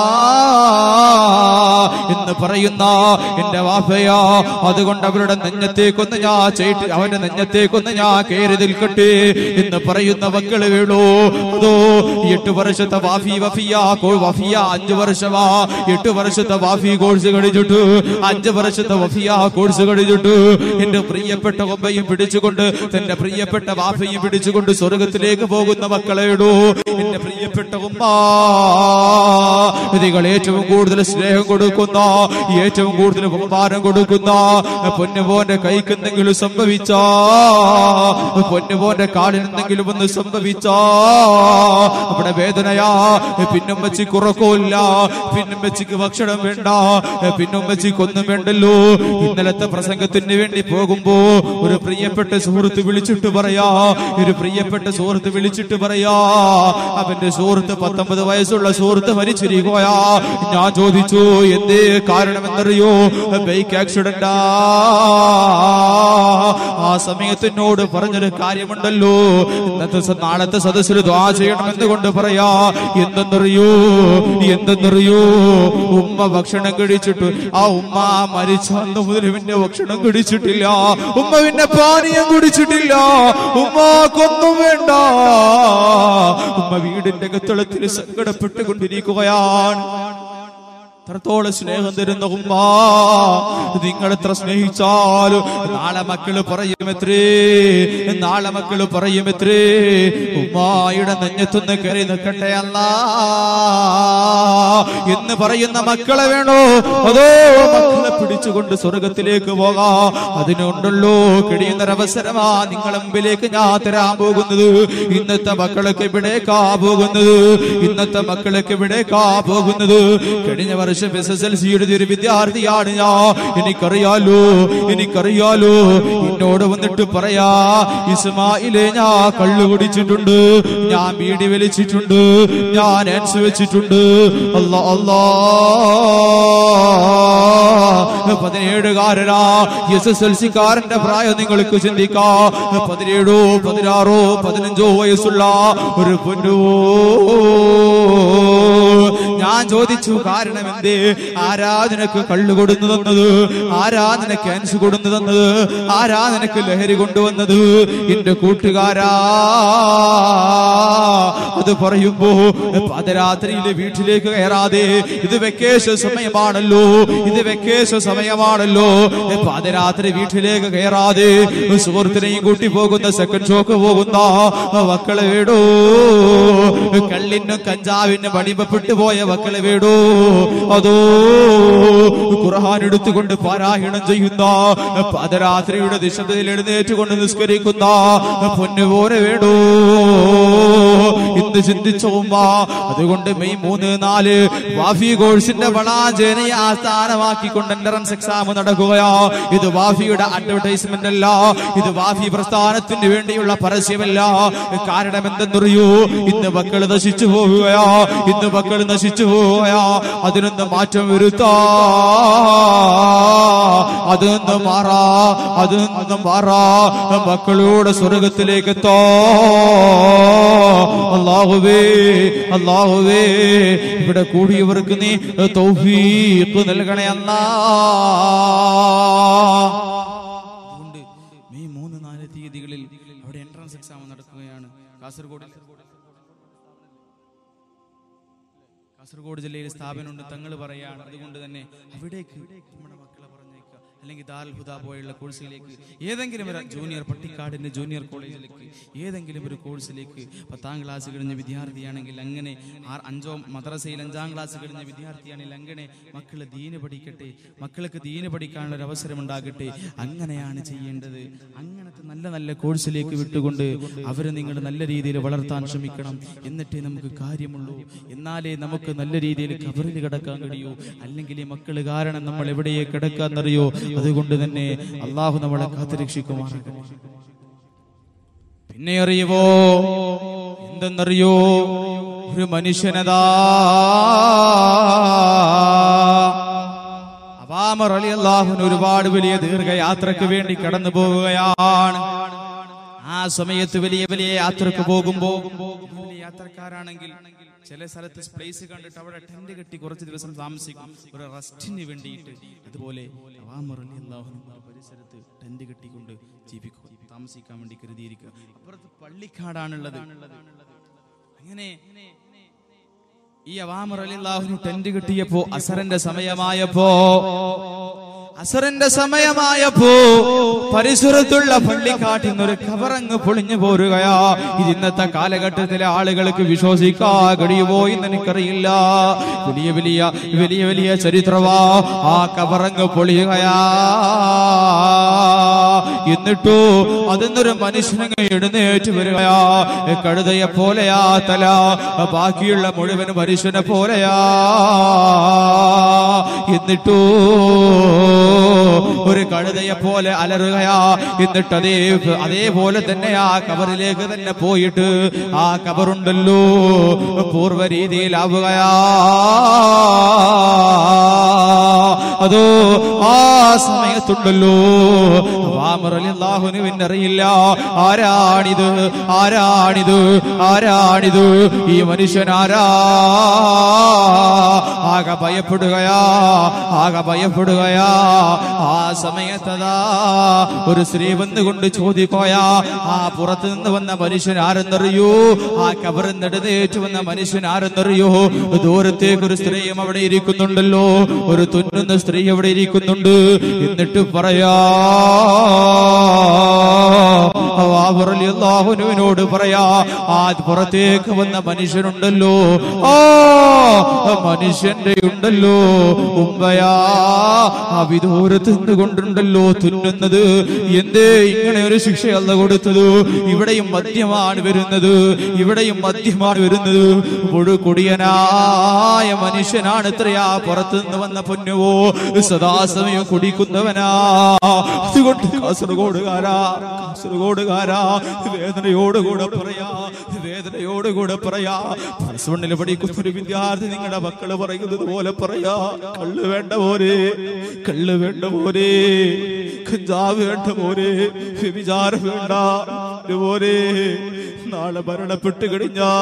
എന്ന് പറയുന്ന എന്റെ വാപ്പയാ അതുകൊണ്ട് അവരുടെ നെഞ്ഞത്തേക്കൊന്ന് ഞാൻ ചെയ്ട്ട് അവന്റെ നെഞ്ഞത്തേക്കൊന്ന് ഞാൻ കയറി നിൽക്കട്ടെ എന്ന് പറയുന്ന മക്കള് വീണു അതോ എട്ട് വർഷത്തെ വാഫി വഫിയ കോ- വഫിയ അഞ്ചു വർഷമാ എട്ട് വർഷത്തെ വാഫി കോഴ്സ് കഴിച്ചിട്ട് അഞ്ച് വർഷത്തെ വഫിയ കോഴ്സ് കഴിച്ചിട്ട് എന്റെ പ്രിയപ്പെട്ട ഒമ്പയും പിടിച്ചുകൊണ്ട് തന്റെ പ്രിയപ്പെട്ട വാഫയും പിടിച്ചുകൊണ്ട് സ്വർഗത്തിലേക്ക് പോകുന്ന മക്കളെ ഇടൂ എന്റെ പ്രിയപ്പെട്ട ഉമ്മ ഇതികൾ ഏറ്റവും കൂടുതൽ സ്നേഹം കൊടുക്കുന്ന ഏറ്റവും കൂടുതൽ ബഹുമാനം കൊടുക്കുന്ന പൊന്നുപോന്റെ കൈക്ക് എന്തെങ്കിലും സംഭവിച്ച പൊന്നുപോന്റെ കാലിന് എന്തെങ്കിലും ഒന്ന് സംഭവിച്ച അവിടെ വേദനയാ പിന്നും വെച്ച് കുറക്കമില്ല പിന്നും വെച്ചിക്ക് ഭക്ഷണം വേണ്ട പിന്നും വെച്ചിക്ക് ഒന്നും വേണ്ടല്ലോ ഇന്നലത്തെ പ്രസംഗത്തിന് വേണ്ടി പോകുമ്പോ ഒരു പ്രിയപ്പെട്ട സുഹൃത്ത് വിളിച്ചിട്ട് പറയാ ഒരു പ്രിയപ്പെട്ട സുഹൃത്ത് വിളിച്ചിട്ട് പറയാ അവന്റെ സുഹൃത്ത് പത്തൊമ്പത് വയസ്സുള്ള സുഹൃത്ത് മരിച്ചിരിക്കുകയാ ഞാൻ ചോദിച്ചു എന്തേ കാരണമെന്നറിയോ ബൈക്ക് ആക്സിഡന്റാ ആ സമയത്ത് എന്നോട് പറഞ്ഞൊരു കാര്യമുണ്ടല്ലോ ഇന്നത്തെ സ- നാളത്തെ സദസ്സിൽ ദ്വാ ചെയ്യണമെന്ന് കൊണ്ട് പറയാ എന്തെന്നറിയോ എന്തെന്നറിയോ ഉമ്മ ഭക്ഷണം കഴിച്ചിട്ട് ആ ഉമ്മ മരിച്ച അന്ന് മുതൽ പിന്നെ ഭക്ഷണം കഴിച്ചിട്ടില്ല ഉമ്മ പിന്നെ പാനീയം കുടിച്ചിട്ടില്ല ഉമ്മാക്കൊന്നും വേണ്ട ഉമ്മ വീടിന്റെ കത്തളത്തിൽ സങ്കടപ്പെട്ടുകൊണ്ടിരിക്കുകയാണ് അത്രത്തോളം സ്നേഹം തരുന്ന ഉമ്മ നിങ്ങൾ എത്ര സ്നേഹിച്ചാലും നാളെ മക്കള് പറയുമെത്രേ നാളെ മക്കള് പറയുമെത്രേ ഉമ്മായുടെ നെഞ്ഞത്തൊന്ന് കയറി നിൽക്കട്ടെ അല്ല എന്ന് പറയുന്ന മക്കളെ വേണോ അതോ മക്കളെ പിടിച്ചുകൊണ്ട് സ്വർഗത്തിലേക്ക് പോകാ അതിനുണ്ടല്ലോ കിടിയുന്നൊരവസരമാ നിങ്ങളെ മുമ്പിലേക്ക് ഞാൻ തരാൻ പോകുന്നത് ഇന്നത്തെ മക്കളൊക്കെ ഇവിടേക്കാ പോകുന്നത് ഇന്നത്തെ മക്കളൊക്കെ ഇവിടേക്കാ പോകുന്നത് കഴിഞ്ഞ വർഷം എസ് എസ് എൽ സിയുടെ ഒരു വിദ്യാർത്ഥിയാണ് ഞാൻ എനിക്കറിയാലോ എനിക്കറിയാലോ എന്നോട് വന്നിട്ട് പറയാ ഇസ്മായിലെ ഞാൻ കള്ളു കുടിച്ചിട്ടുണ്ട് ഞാൻ ബീഡി വലിച്ചിട്ടുണ്ട് ഞാൻ ആൻസ് വെച്ചിട്ടുണ്ട് അല്ലാ അല്ലാ പതിനേഴുകാരനാ എസ് എസ് എൽ സിക്കാരന്റെ പ്രായം നിങ്ങൾക്ക് ചിന്തിക്കാം പതിനേഴോ പതിനാറോ പതിനഞ്ചോ വയസ്സുള്ള ഒരു പൊന്നോ ഞാൻ ചോദിച്ചു കാരണം എന്തേ ആരാ നിനക്ക് കള്ളു കൊടുന്നു തന്നത് ആരാ നിനക്ക് ക്യാൻസ് കൊടുന്നു തന്നത് ആരാ നിനക്ക് ലഹരി കൊണ്ടുവന്നത് എന്റെ കൂട്ടുകാരാ അത് പറയുമ്പോ പാതരാത്രിയിലെ വീട്ടിലേക്ക് കയറാതെ ഇത് വെക്കേഷൻ സമയമാണല്ലോ ഇത് വെക്കേഷൻ സമയമാണല്ലോ പാതരാത്രി വീട്ടിലേക്ക് കയറാതെ സുഹൃത്തിനെയും കൂട്ടി പോകുന്ന സെക്കൻഡ് ഷോക്ക് പോകുന്ന മക്കളെ വീടോ കള്ളിനും കഞ്ചാവിനും അടിമപ്പെട്ടു പോയ മക്കളെ വീടോ അതോ ഖുർആൻ എടുത്തുകൊണ്ട് പാരായണം ചെയ്യുന്ന പാതരാത്രിയുടെ ദിശയിൽ എഴുന്നേറ്റുകൊണ്ട് നിസ്കരിക്കുന്ന പൊന്നുപോലെ വേടോ ഇന്ന് ചിന്തിച്ച ഉമ്മ അതുകൊണ്ട് മെയ് മൂന്ന് നാല് വാഫി കോഴ്സിന്റെ വളാജേനയെ ആസ്ഥാനമാക്കിക്കൊണ്ട് എൻട്രൻസ് എക്സാം നടക്കുകയാ ഇത് വാഫിയുടെ അഡ്വർടൈസ്മെന്റ് അല്ല ഇത് വാഫി പ്രസ്ഥാനത്തിന് വേണ്ടിയുള്ള പരസ്യമല്ല കാരണം എന്തെന്നറിയോ ഇന്ന് മക്കൾ നശിച്ചു പോവുകയാ ഇന്ന് മക്കൾ നശിച്ചു പോവുകയാ അതിനൊന്ന് മാറ്റം വരുത്താ അതൊന്ന് മാറാ അതൊന്ന് മാറാ മക്കളോട് സ്വർഗത്തിലേക്ക് എത്തോ അള്ളാഹുവേ അള്ളാഹുവേ ഇവിടെ കൂടിയവർക്ക് നീ തൗഫീഖ് നൽകണേ അല്ലാ അതുകൊണ്ട് മെയ് മൂന്ന് നാല് തീയതികളിൽ അവിടെ എൻട്രൻസ് എക്സാം കാസർഗോഡ് കാസർഗോഡ് ജില്ലയിൽ സ്ഥാപനമുണ്ട് തങ്ങൾ പറയാണ് അതുകൊണ്ട് തന്നെ അവിടേക്ക് നമ്മുടെ മക്കളെ പറഞ്ഞേക്കുക അല്ലെങ്കിൽ ദാൽ ഹുദ പോലുള്ള കോഴ്സിലേക്ക് ഏതെങ്കിലും ഒരു ജൂനിയർ പട്ടിക്കാടിന്റെ ജൂനിയർ കോളേജിലേക്ക് ഏതെങ്കിലും ഒരു കോഴ്സിലേക്ക് പത്താം ക്ലാസ് കഴിഞ്ഞ വിദ്യാർത്ഥിയാണെങ്കിൽ അങ്ങനെ ആറ് അഞ്ചോ മദ്രസയിൽ അഞ്ചാം ക്ലാസ് കഴിഞ്ഞ വിദ്യാർത്ഥിയാണെങ്കിൽ അങ്ങനെ മക്കള് ദീന് പഠിക്കട്ടെ മക്കൾക്ക് ദീന് പഠിക്കാനുള്ള ഒരു അവസരം ഉണ്ടാകട്ടെ അങ്ങനെയാണ് ചെയ്യേണ്ടത് അങ്ങനത്തെ നല്ല നല്ല കോഴ്സിലേക്ക് വിട്ടുകൊണ്ട് അവരെ നിങ്ങൾ നല്ല രീതിയിൽ വളർത്താൻ ശ്രമിക്കണം എന്നിട്ടേ നമുക്ക് കാര്യമുള്ളൂ എന്നാലേ നമുക്ക് നല്ല രീതിയിൽ കബറിൽ കിടക്കാൻ കഴിയൂ അല്ലെങ്കിൽ ഈ മക്കള് കാരണം നമ്മൾ എവിടെയേ കിടക്കാന്നറിയോ അതുകൊണ്ട് തന്നെ അള്ളാഹു നമ്മളെ കാത്തുരക്ഷിക്കുമാറാകട്ടെ പിന്നെ അറിയുവോ എന്തെന്നറിയോ ഒരു മനുഷ്യനതാ അവാമർ അലി അള്ളാഹുന് ഒരുപാട് വലിയ ദീർഘയാത്രക്ക് വേണ്ടി കടന്നു പോവുകയാണ് ആ സമയത്ത് വലിയ വലിയ യാത്രക്ക് പോകുമ്പോ വലിയ യാത്രക്കാരാണെങ്കിൽ ചില സ്ഥലത്ത് പ്ലേസ് കണ്ടിട്ട് അവിടെ ടെന്റ് കെട്ടി കുറച്ച് ദിവസം താമസിക്കും ഒരു റെസ്റ്റിന് വേണ്ടിയിട്ട് അതുപോലെ അവാമർ അലി അള്ളാഹുന് പരിസരത്ത് ടെന്റ് കെട്ടിക്കൊണ്ട് ജീവിക്കുക താമസിക്കാൻ വേണ്ടി കരുതിയിരിക്കുക അപ്പുറത്ത് പള്ളിക്കാടാണുള്ളത് അങ്ങനെ ഈ അവാമർ അലിള്ളാഹുന് ടെന്റ് കിട്ടിയപ്പോ അസറിന്റെ സമയമായപ്പോ അസറിന്റെ സമയമായപ്പോ പരിസരത്തുള്ള പള്ളിക്കാട്ടിൽ നിന്നൊരു കവറങ്ങ് പൊളിഞ്ഞു പോരുകയാ ഇത് ഇന്നത്തെ കാലഘട്ടത്തിലെ ആളുകൾക്ക് വിശ്വസിക്കാൻ കഴിയുമോ എന്ന് എനിക്കറിയില്ല വലിയ വലിയ വലിയ വലിയ ചരിത്രവാ ആ കവറങ്ങ് പൊളിയുകയാ എന്നിട്ടോ അതിന്നൊരു മനുഷ്യനങ്ങ് എഴുന്നേറ്റ് വരികയാ കഴുതയെ പോലെയാ തല ബാക്കിയുള്ള മുഴുവൻ മനുഷ്യനെ പോലെയാ എന്നിട്ടോ ഒരു കഴുതയെ പോലെ അലറുകയാ എന്നിട്ട് അതേ അതേപോലെ തന്നെ ആ കബറിലേക്ക് തന്നെ പോയിട്ട് ആ കബറുണ്ടല്ലോ പൂർവ്വ രീതിയിലാവുകയാ അതോ ആ സമയത്തുണ്ടല്ലോ വാമറലില്ലാഹുനുവിന് അറിയില്ല ആരാണിത് ആരാണിത് ആരാണിത് ഈ മനുഷ്യൻ ആരാ ആകെ ഭയപ്പെടുകയാ ആകെ ഭയപ്പെടുകയാ ആ സമയത്തതാ ഒരു സ്ത്രീ വന്നുകൊണ്ട് ചോദിക്കോയാ ആ പുറത്തു നിന്ന് വന്ന മനുഷ്യൻ ആരെന്നറിയോ ആ കബറിൽ നെടുതേറ്റ് വന്ന മനുഷ്യൻ ആരെന്നറിയോ ദൂരത്തേക്ക് ഒരു സ്ത്രീയും അവിടെ ഇരിക്കുന്നുണ്ടല്ലോ ഒരു തുന്നുന്ന സ്ത്രീ അവിടെ ഇരിക്കുന്നുണ്ട് എന്നിട്ട് പറയാ അള്ളാഹുനുവിനോട് പറയാ ആ പുറത്തേക്ക് വന്ന മനുഷ്യനുണ്ടല്ലോ ആ മനുഷ്യന്റെ ഉണ്ടല്ലോ ഉമ്പയാ ആ വിദൂരത്ത് നിന്നുകൊണ്ടുണ്ടല്ലോ തുന്നുന്നത് എന്തേ ഇങ്ങനെ ഒരു ശിക്ഷയല്ല കൊടുത്തത് ഇവിടെയും മദ്യമാണ് വരുന്നത് ഇവിടെയും മദ്യമാണ് വരുന്നത് മുഴുകൊടിയനായ മനുഷ്യനാണ് ഇത്രയാ പുറത്തു നിന്ന് വന്ന പൊന്നുവോ സദാസമയം കുടിക്കുന്നവനാ അതുകൊണ്ട് കാസർഗോഡുകാരാ കാസർഗോഡുകാരാ വേദനയോടുകൂടെ പറയാ വേദനയോടുകൂടെ പറയാ പ്ലസ് വണ്ണിൽ പഠിക്കുന്ന ഒരു വിദ്യാർത്ഥി നിങ്ങളുടെ മക്കള് പറയുന്നത് പോലെ പറയാ കള്ള് വേണ്ട പോരെ കള്ള് വേണ്ട പോരെ കഞ്ചാവ് വേണ്ട പോരെ വിചാരം വേണ്ട പോരെ നാളെ മരണപ്പെട്ട് കഴിഞ്ഞാ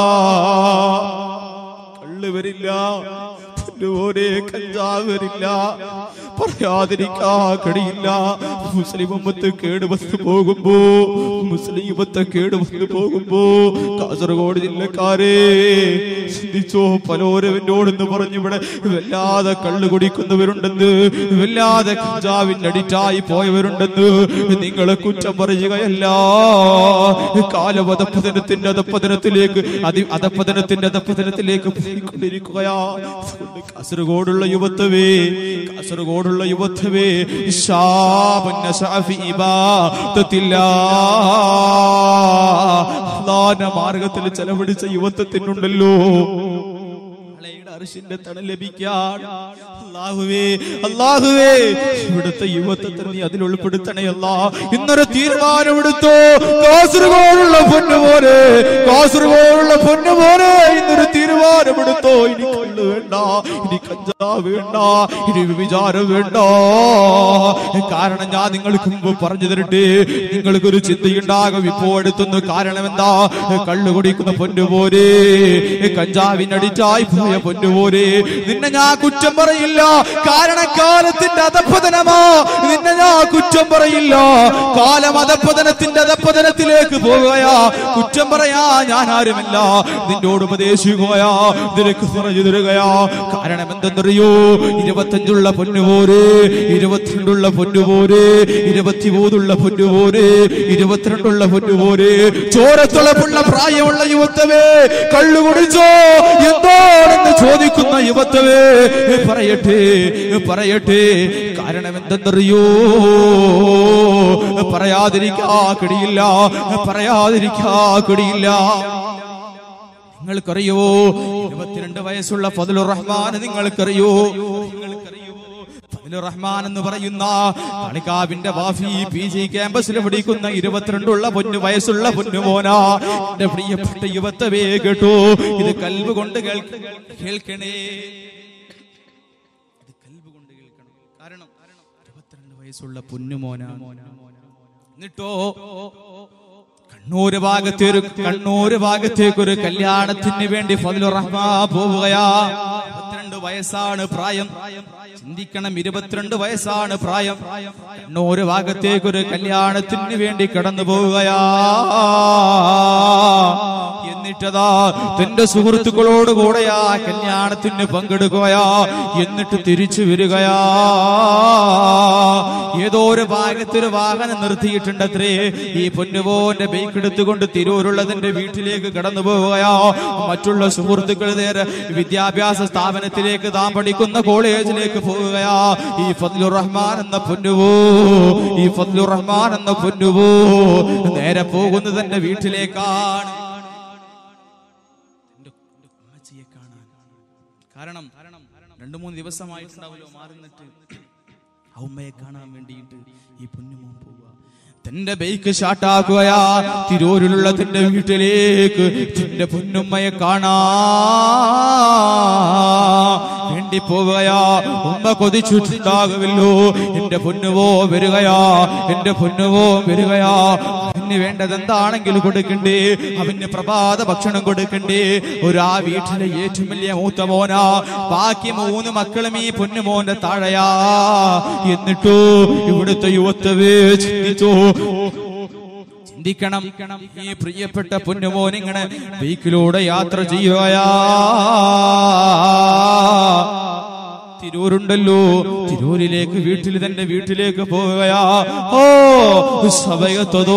കള്ള് വരില്ല പോരെ കഞ്ചാവ് വരില്ല പറയാതിരിക്കാ കഴിയില്ല മുസ്ലിം ഉമ്മത്ത് കേട് വന്ന് പോകുമ്പോ മുസ്ലിം ഉമ്മത്ത് കേട് വന്ന് പോകുമ്പോ കാസർഗോഡ് ജില്ലക്കാരെ ചിന്തിച്ചോ പലോരവനോടെന്ന് പറഞ്ഞു ഇവിടെ വല്ലാതെ കള്ളു കുടിക്കുന്നവരുണ്ടെന്ന് വല്ലാതെ കഞ്ചാവിന് അഡിക്റ്റായി പോയവരുണ്ടെന്ന് നിങ്ങളെ കുറ്റം പറയുകയല്ല കാലവധപ്പതനത്തിന്റെ അധപ്പതനത്തിലേക്ക് അതി അധപ്പതനത്തിന്റെ അധപ്പതനത്തിലേക്ക് പോയിക്കൊണ്ടിരിക്കുകയാ അതുകൊണ്ട് കാസർഗോഡുള്ള യുവത്വവേ കാസർഗോഡുള്ള യുവത്വവേ ശാപന്ന ശാഫി ഇബാദത്തില്ലാ അള്ളാന്റെ മാർഗത്തിൽ ചെലവഴിച്ച യുവത്വത്തിനുണ്ടല്ലോ നാളെയുടെ അർശിന്റെ തണൽ ലഭിക്കാൻ അല്ലാഹുവേ അല്ലാഹുവേ ഇവിടുത്തെ യുവത്വത്തെ നീ അതിൽ ഉൾപ്പെടുത്തണേ അല്ല ഇന്നൊരു തീരുമാനമെടുത്തോ കാസർഗോഡുള്ള പൊന്നു പോലെ കാസർഗോഡുള്ള പൊന്നു പോലെ ഇന്നൊരു തീരുമാനം തീരുമാനമെടുത്തോ ഇനി കള്ള് വേണ്ട ഇനി കഞ്ചാവ് വേണ്ട ഇനി വിചാരം വേണ്ട കാരണം ഞാൻ നിങ്ങൾക്ക് മുമ്പ് പറഞ്ഞു തരട്ടെ നിങ്ങൾക്കൊരു ചിന്തയുണ്ടാകും ഇപ്പോ അടുത്തുനിന്ന് കാരണം എന്താ കള്ളു കുടിക്കുന്ന പൊന്നുപോരെ കഞ്ചാവിനടിച്ചായി പോയ പൊന്നുപോരെ നിന്നെ ഞാൻ കുറ്റം പറയില്ല കാരണം കാലത്തിന്റെ അധപ്പതനമാ നിന്നെ ഞാൻ കുറ്റം പറയില്ല കാലം അധപ്പതനത്തിന്റെ അധപ്പതനത്തിലേക്ക് പോവുകയാ കുറ്റം പറയാ ഞാൻ ആരുമല്ല നിന്നോട് ഉപദേശിക്കുകയാ നിനക്ക് പറഞ്ഞു തരികയാ കാരണം എന്തെന്നറിയോ ഇരുപത്തഞ്ചുള്ള പൊന്നുപോരെ ഇരുപത്തിരണ്ടുള്ള പൊന്നുപോരെ ഇരുപത്തിമൂന്നുള്ള പൊന്നുപോരെ ഇരുപത്തിരണ്ടുള്ള പൊന്നുപോരെ ചോരത്തുളപ്പുള്ള പ്രായമുള്ള യുവത്വമേ കള്ളു കുടിച്ചോ എന്തോണെന്ന് ചോദിക്കുന്ന യുവത്വമേ പറയട്ടെ പറയട്ടെ കാരണം എന്തെന്നറിയോ പറയാതിരിക്കാ കിടിയില്ല പറയാതിരിക്കാ കിടിയില്ല നിങ്ങൾക്കറിയോ ഇരുപത്തിരണ്ട് വയസ്സുള്ള ഫതുലുർ റഹ്മാൻ നിങ്ങൾക്കറിയോ നിങ്ങൾക്കറിയോ ഫതുലുർ റഹ്മാൻ എന്ന് പറയുന്ന കളിക്കാവിന്റെ വാഫി പി ജി ക്യാമ്പസിൽ പഠിക്കുന്ന ഇരുപത്തിരണ്ടുള്ള പൊന്നു വയസ്സുള്ള പൊന്നുമോന എന്റെ പ്രിയപ്പെട്ട യുവത്വേ കേട്ടോ ഇത് കൽവ് കൊണ്ട് കേൾക്ക- കേൾക്കണേ ഇത് കൽവ് കൊണ്ട് കേൾക്കണം കാരണം ഇരുപത്തിരണ്ട് വയസ്സുള്ള പൊന്നുമോന എന്നിട്ടോ കണ്ണൂര് ഭാഗത്തേക്ക് കണ്ണൂര് ഭാഗത്തേക്ക് ഒരു കല്യാണത്തിന് വേണ്ടി ഫതിലു റഹ്മാ പോവുകയാ ഇരുപത്തിരണ്ട് വയസ്സാണ് പ്രായം ചിന്തിക്കണം ഇരുപത്തിരണ്ട് വയസ്സാണ് പ്രായം കണ്ണൂര് ഭാഗത്തേക്ക് ഒരു കല്യാണത്തിന് വേണ്ടി കടന്നു പോവുകയാ എന്നിട്ടതാ തന്റെ സുഹൃത്തുക്കളോട് കൂടെയാ കല്യാണത്തിന് പങ്കെടുക്കുകയാ എന്നിട്ട് തിരിച്ചു വരികയാ ഏതോ ഒരു ഭാഗത്തൊരു വാഹനം നിർത്തിയിട്ടുണ്ടത്രേ ഈ പൊന്നുപോന്റെ ബൈക്ക് എടുത്തുകൊണ്ട് തിരൂരുള്ളതിന്റെ വീട്ടിലേക്ക് കടന്നു പോവുകയാ മറ്റുള്ള സുഹൃത്തുക്കൾ നേരെ വിദ്യാഭ്യാസ സ്ഥാപനത്തിലേക്ക് താൻ പഠിക്കുന്ന കോളേജിലേക്ക് പോവുകയാ ഈ ഫദ്ലുർ റഹ്മാൻ എന്ന പൊന്നുവോ ഈ ഫദ്ലുർ റഹ്മാൻ എന്ന പൊന്നുവോ നേരെ പോകുന്നത് തന്റെ വീട്ടിലേക്കാണ് എന്റെ ഉമ്മച്ചിയെ കാണാൻ കാരണം രണ്ടു മൂന്ന് ദിവസമായിട്ടുണ്ടാവല്ലോ മാറുന്നിട്ട് ആ ഉമ്മയെ കാണാൻ വേണ്ടിയിട്ട് ഈ പൊന്നുമോൻ പോവുക തന്റെ ബൈക്ക് ഷാട്ടാക്കുകയാ തിരൂരിലുള്ള തന്റെ വീട്ടിലേക്ക് തന്റെ പൊന്നുമ്മയെ കാണാ വേണ്ടി പോവുകയാ ഉമ്മ കൊതിച്ചിട്ടുണ്ടാകുമല്ലോ എന്റെ പൊന്നുവോ വരികയാ എന്റെ പൊന്നുവോ വരികയാ അവന് വേണ്ടത് എന്താണെങ്കിലും കൊടുക്കണ്ടേ അവന് പ്രഭാത ഭക്ഷണം കൊടുക്കണ്ടേ ഒരു ആ വീട്ടിലെ ഏറ്റവും വലിയ മൂത്ത മോനാ ബാക്കി മൂന്ന് മക്കളും ഈ പൊന്നുമോന്റെ താഴെയാ എന്നിട്ടോ ഇവിടുത്തെ യുവത്വവേ ചിന്തിച്ചു ചിന്തിക്കണം ഈ പ്രിയപ്പെട്ട പൊന്നുമോൻ ഇങ്ങനെ ബൈക്കിലൂടെ യാത്ര ചെയ്യുകയാ തിരൂരുണ്ടല്ലോ തിരൂരിലേക്ക് വീട്ടിൽ തന്റെ വീട്ടിലേക്ക് പോവുകയാ ഓ സമയത്തതോ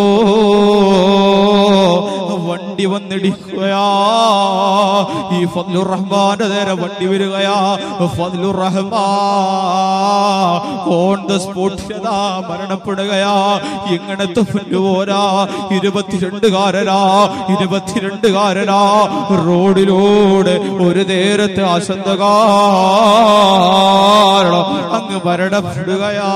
വണ്ടി വന്നിടിക്കുകയാ ഈ ഫദ്ലുർ റഹ്മാന്റെ നേരെ വണ്ടി വരികയാ ഫദ്ലുർ റഹ്മാൻ ഓൺ ദ സ്പോട്ടിലതാ മരണപ്പെടുകയാ ഇങ്ങനത്തെ പോരാ ഇരുപത്തിരണ്ടുകാരനാ ഇരുപത്തിരണ്ടുകാരനാ റോഡിലൂടെ ഒരു നേരത്തെ ആശങ്കകാരണം അങ്ങ് മരണപ്പെടുകയാ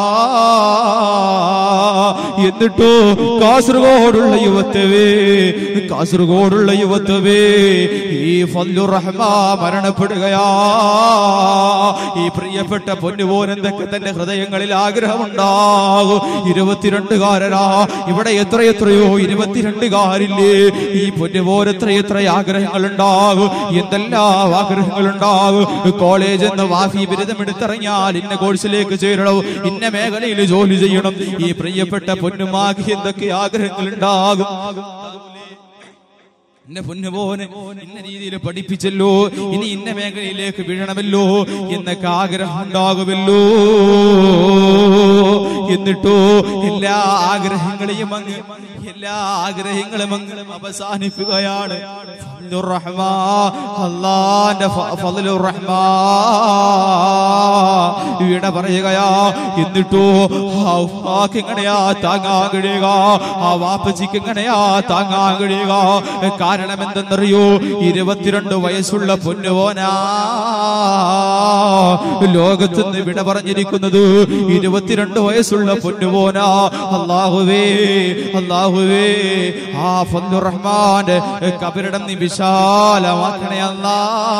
എന്നിട്ടോ കാസർഗോഡുള്ള യുവത്വവേ കാസർഗോഡുള്ള യുവത്വവേ ഈ ഫല്ലു റഹ്മ മരണപ്പെടുകയാ ഈ പ്രിയപ്പെട്ട പൊന്നുപോൻ എന്തൊക്കെ തന്റെ ഹൃദയങ്ങളിൽ ആഗ്രഹമുണ്ടാകും ഇരുപത്തിരണ്ടുകാരനാ ഇവിടെ എത്ര എത്രയോ ഇരുപത്തിരണ്ടുകാരില്ലേ ഈ പൊന്നുപോൻ എത്ര എത്ര ആഗ്രഹങ്ങൾ ഉണ്ടാകും എന്തെല്ലാം ആഗ്രഹങ്ങൾ ഉണ്ടാകും കോളേജ് എന്ന് വാഫി ബിരുദം എടുത്തിറങ്ങിയാൽ ഇന്ന കോഴ്സിലേക്ക് ചേരണം ഇന്ന മേഖലയിൽ ജോലി ചെയ്യണം ഈ പ്രിയപ്പെട്ട പൊന്നുമാകി എന്തൊക്കെ ആഗ്രഹങ്ങൾ ഉണ്ടാകും എന്റെ പൊന്നുപോനെ ഇന്ന രീതിയിൽ പഠിപ്പിച്ചല്ലോ ഇനി ഇന്ന മേഖലയിലേക്ക് വീഴണമല്ലോ എന്നൊക്കെ ആഗ്രഹം ഉണ്ടാകുമല്ലോ എന്നിട്ടോ എല്ലാ ആഗ്രഹങ്ങളെയും അങ്ങ് എല്ലാ ആഗ്രഹങ്ങളും അങ്ങ് അവസാനിക്കുകയാണ് ഫദ്ലുർ റഹ്മാ, അള്ളാന്റെ ഫ- ഫദ്ലുർ റഹ്മാ. ഇവിടെ പറയുകയാ എന്നിട്ടോ ആ ഉമ്മാക്ക് എങ്ങനെയാ താങ്ങാൻ കഴിയുക ആ വാപ്പച്ചിക്ക് എങ്ങനെയാ താങ്ങാൻ കഴിയുക കാരണം എന്തെന്നറിയോ ഇരുപത്തിരണ്ട് വയസ്സുള്ള പൊന്നുപോനാ ലോകത്തുനിന്ന് വിട പറഞ്ഞിരിക്കുന്നത് ഇരുപത്തിരണ്ട് വയസ്സുള്ള പൊന്നുപോനാ അള്ളാഹുവേ അള്ളാഹുവേ ആ ഫദ്ലുർ റഹ്മാന്റെ കബരിടം നീ വിശാലമാക്കണേ അല്ലാ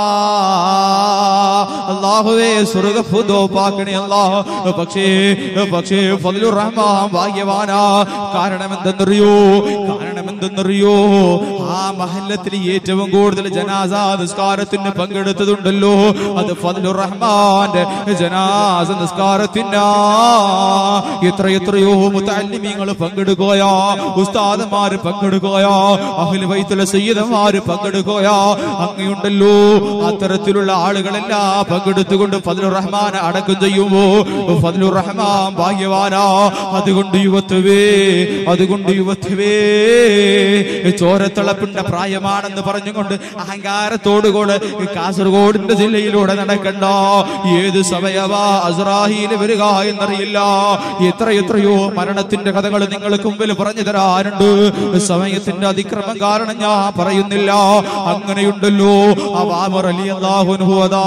അള്ളാഹുവേ സ്വർഗഭൂതോപ്പാക്കണേ അല്ലാ പക്ഷേ പക്ഷേ ഫضലുർ റഹ്മാൻ ഭാഗ്യവാനാ കാരണം എന്തെന്നറിയോ കാരണം എന്തെന്നറിയോ ആ മഹല്ലത്തിൽ ഏറ്റവും കൂടുതൽ ജനാസ നിസ്കാരത്തിന് പങ്കെടുത്തതുണ്ടല്ലോ അത് ഫضലുർ റഹ്മാന്റെ ജനാസ നിസ്കാരത്തിനാ എത്ര എത്രയോ മുത്തല്ലിമീങ്ങൾ പങ്കെടുക്കുകയാ ഉസ്താദന്മാര് പങ്കെടുക്കുകയാ അഹ്ലു ബൈത്തുൽ സയ്യിദന്മാര് പങ്കെടുക്കുകയാ അങ്ങയുണ്ടല്ലോ അത്തരത്തിലുള്ള ആളുകളെല്ലാം പങ്കെടുത്തുകൊണ്ട് ഫضലുർ റഹ്മാൻ അടക്കം ചെയ്യുമ്പോ ഫضലുർ റഹ്മാൻ ഭാഗ്യവാനാ അതുകൊണ്ട് യുവത്വവേ അതുകൊണ്ട് യുവത്വവേ ചോരത്തിളപ്പിന്റെ പ്രായമാണെന്ന് പറഞ്ഞുകൊണ്ട് അഹങ്കാരത്തോടുകൂടെ കാസർഗോഡിന്റെ ജില്ലയിലൂടെ നടക്കണ്ട ഏത് സമയവാ അസ്രാഹിയിൽ വരിക എന്നറിയില്ല എത്ര എത്രയോ മരണത്തിന്റെ കഥകൾ നിങ്ങൾക്ക് മുമ്പിൽ പറഞ്ഞു തരാറുണ്ട് സമയത്തിന്റെ അതിക്രമം കാരണം ഞാൻ പറയുന്നില്ല അങ്ങനെയുണ്ടല്ലോ അവാമർ അലി അള്ളാഹുനുഹുവതാ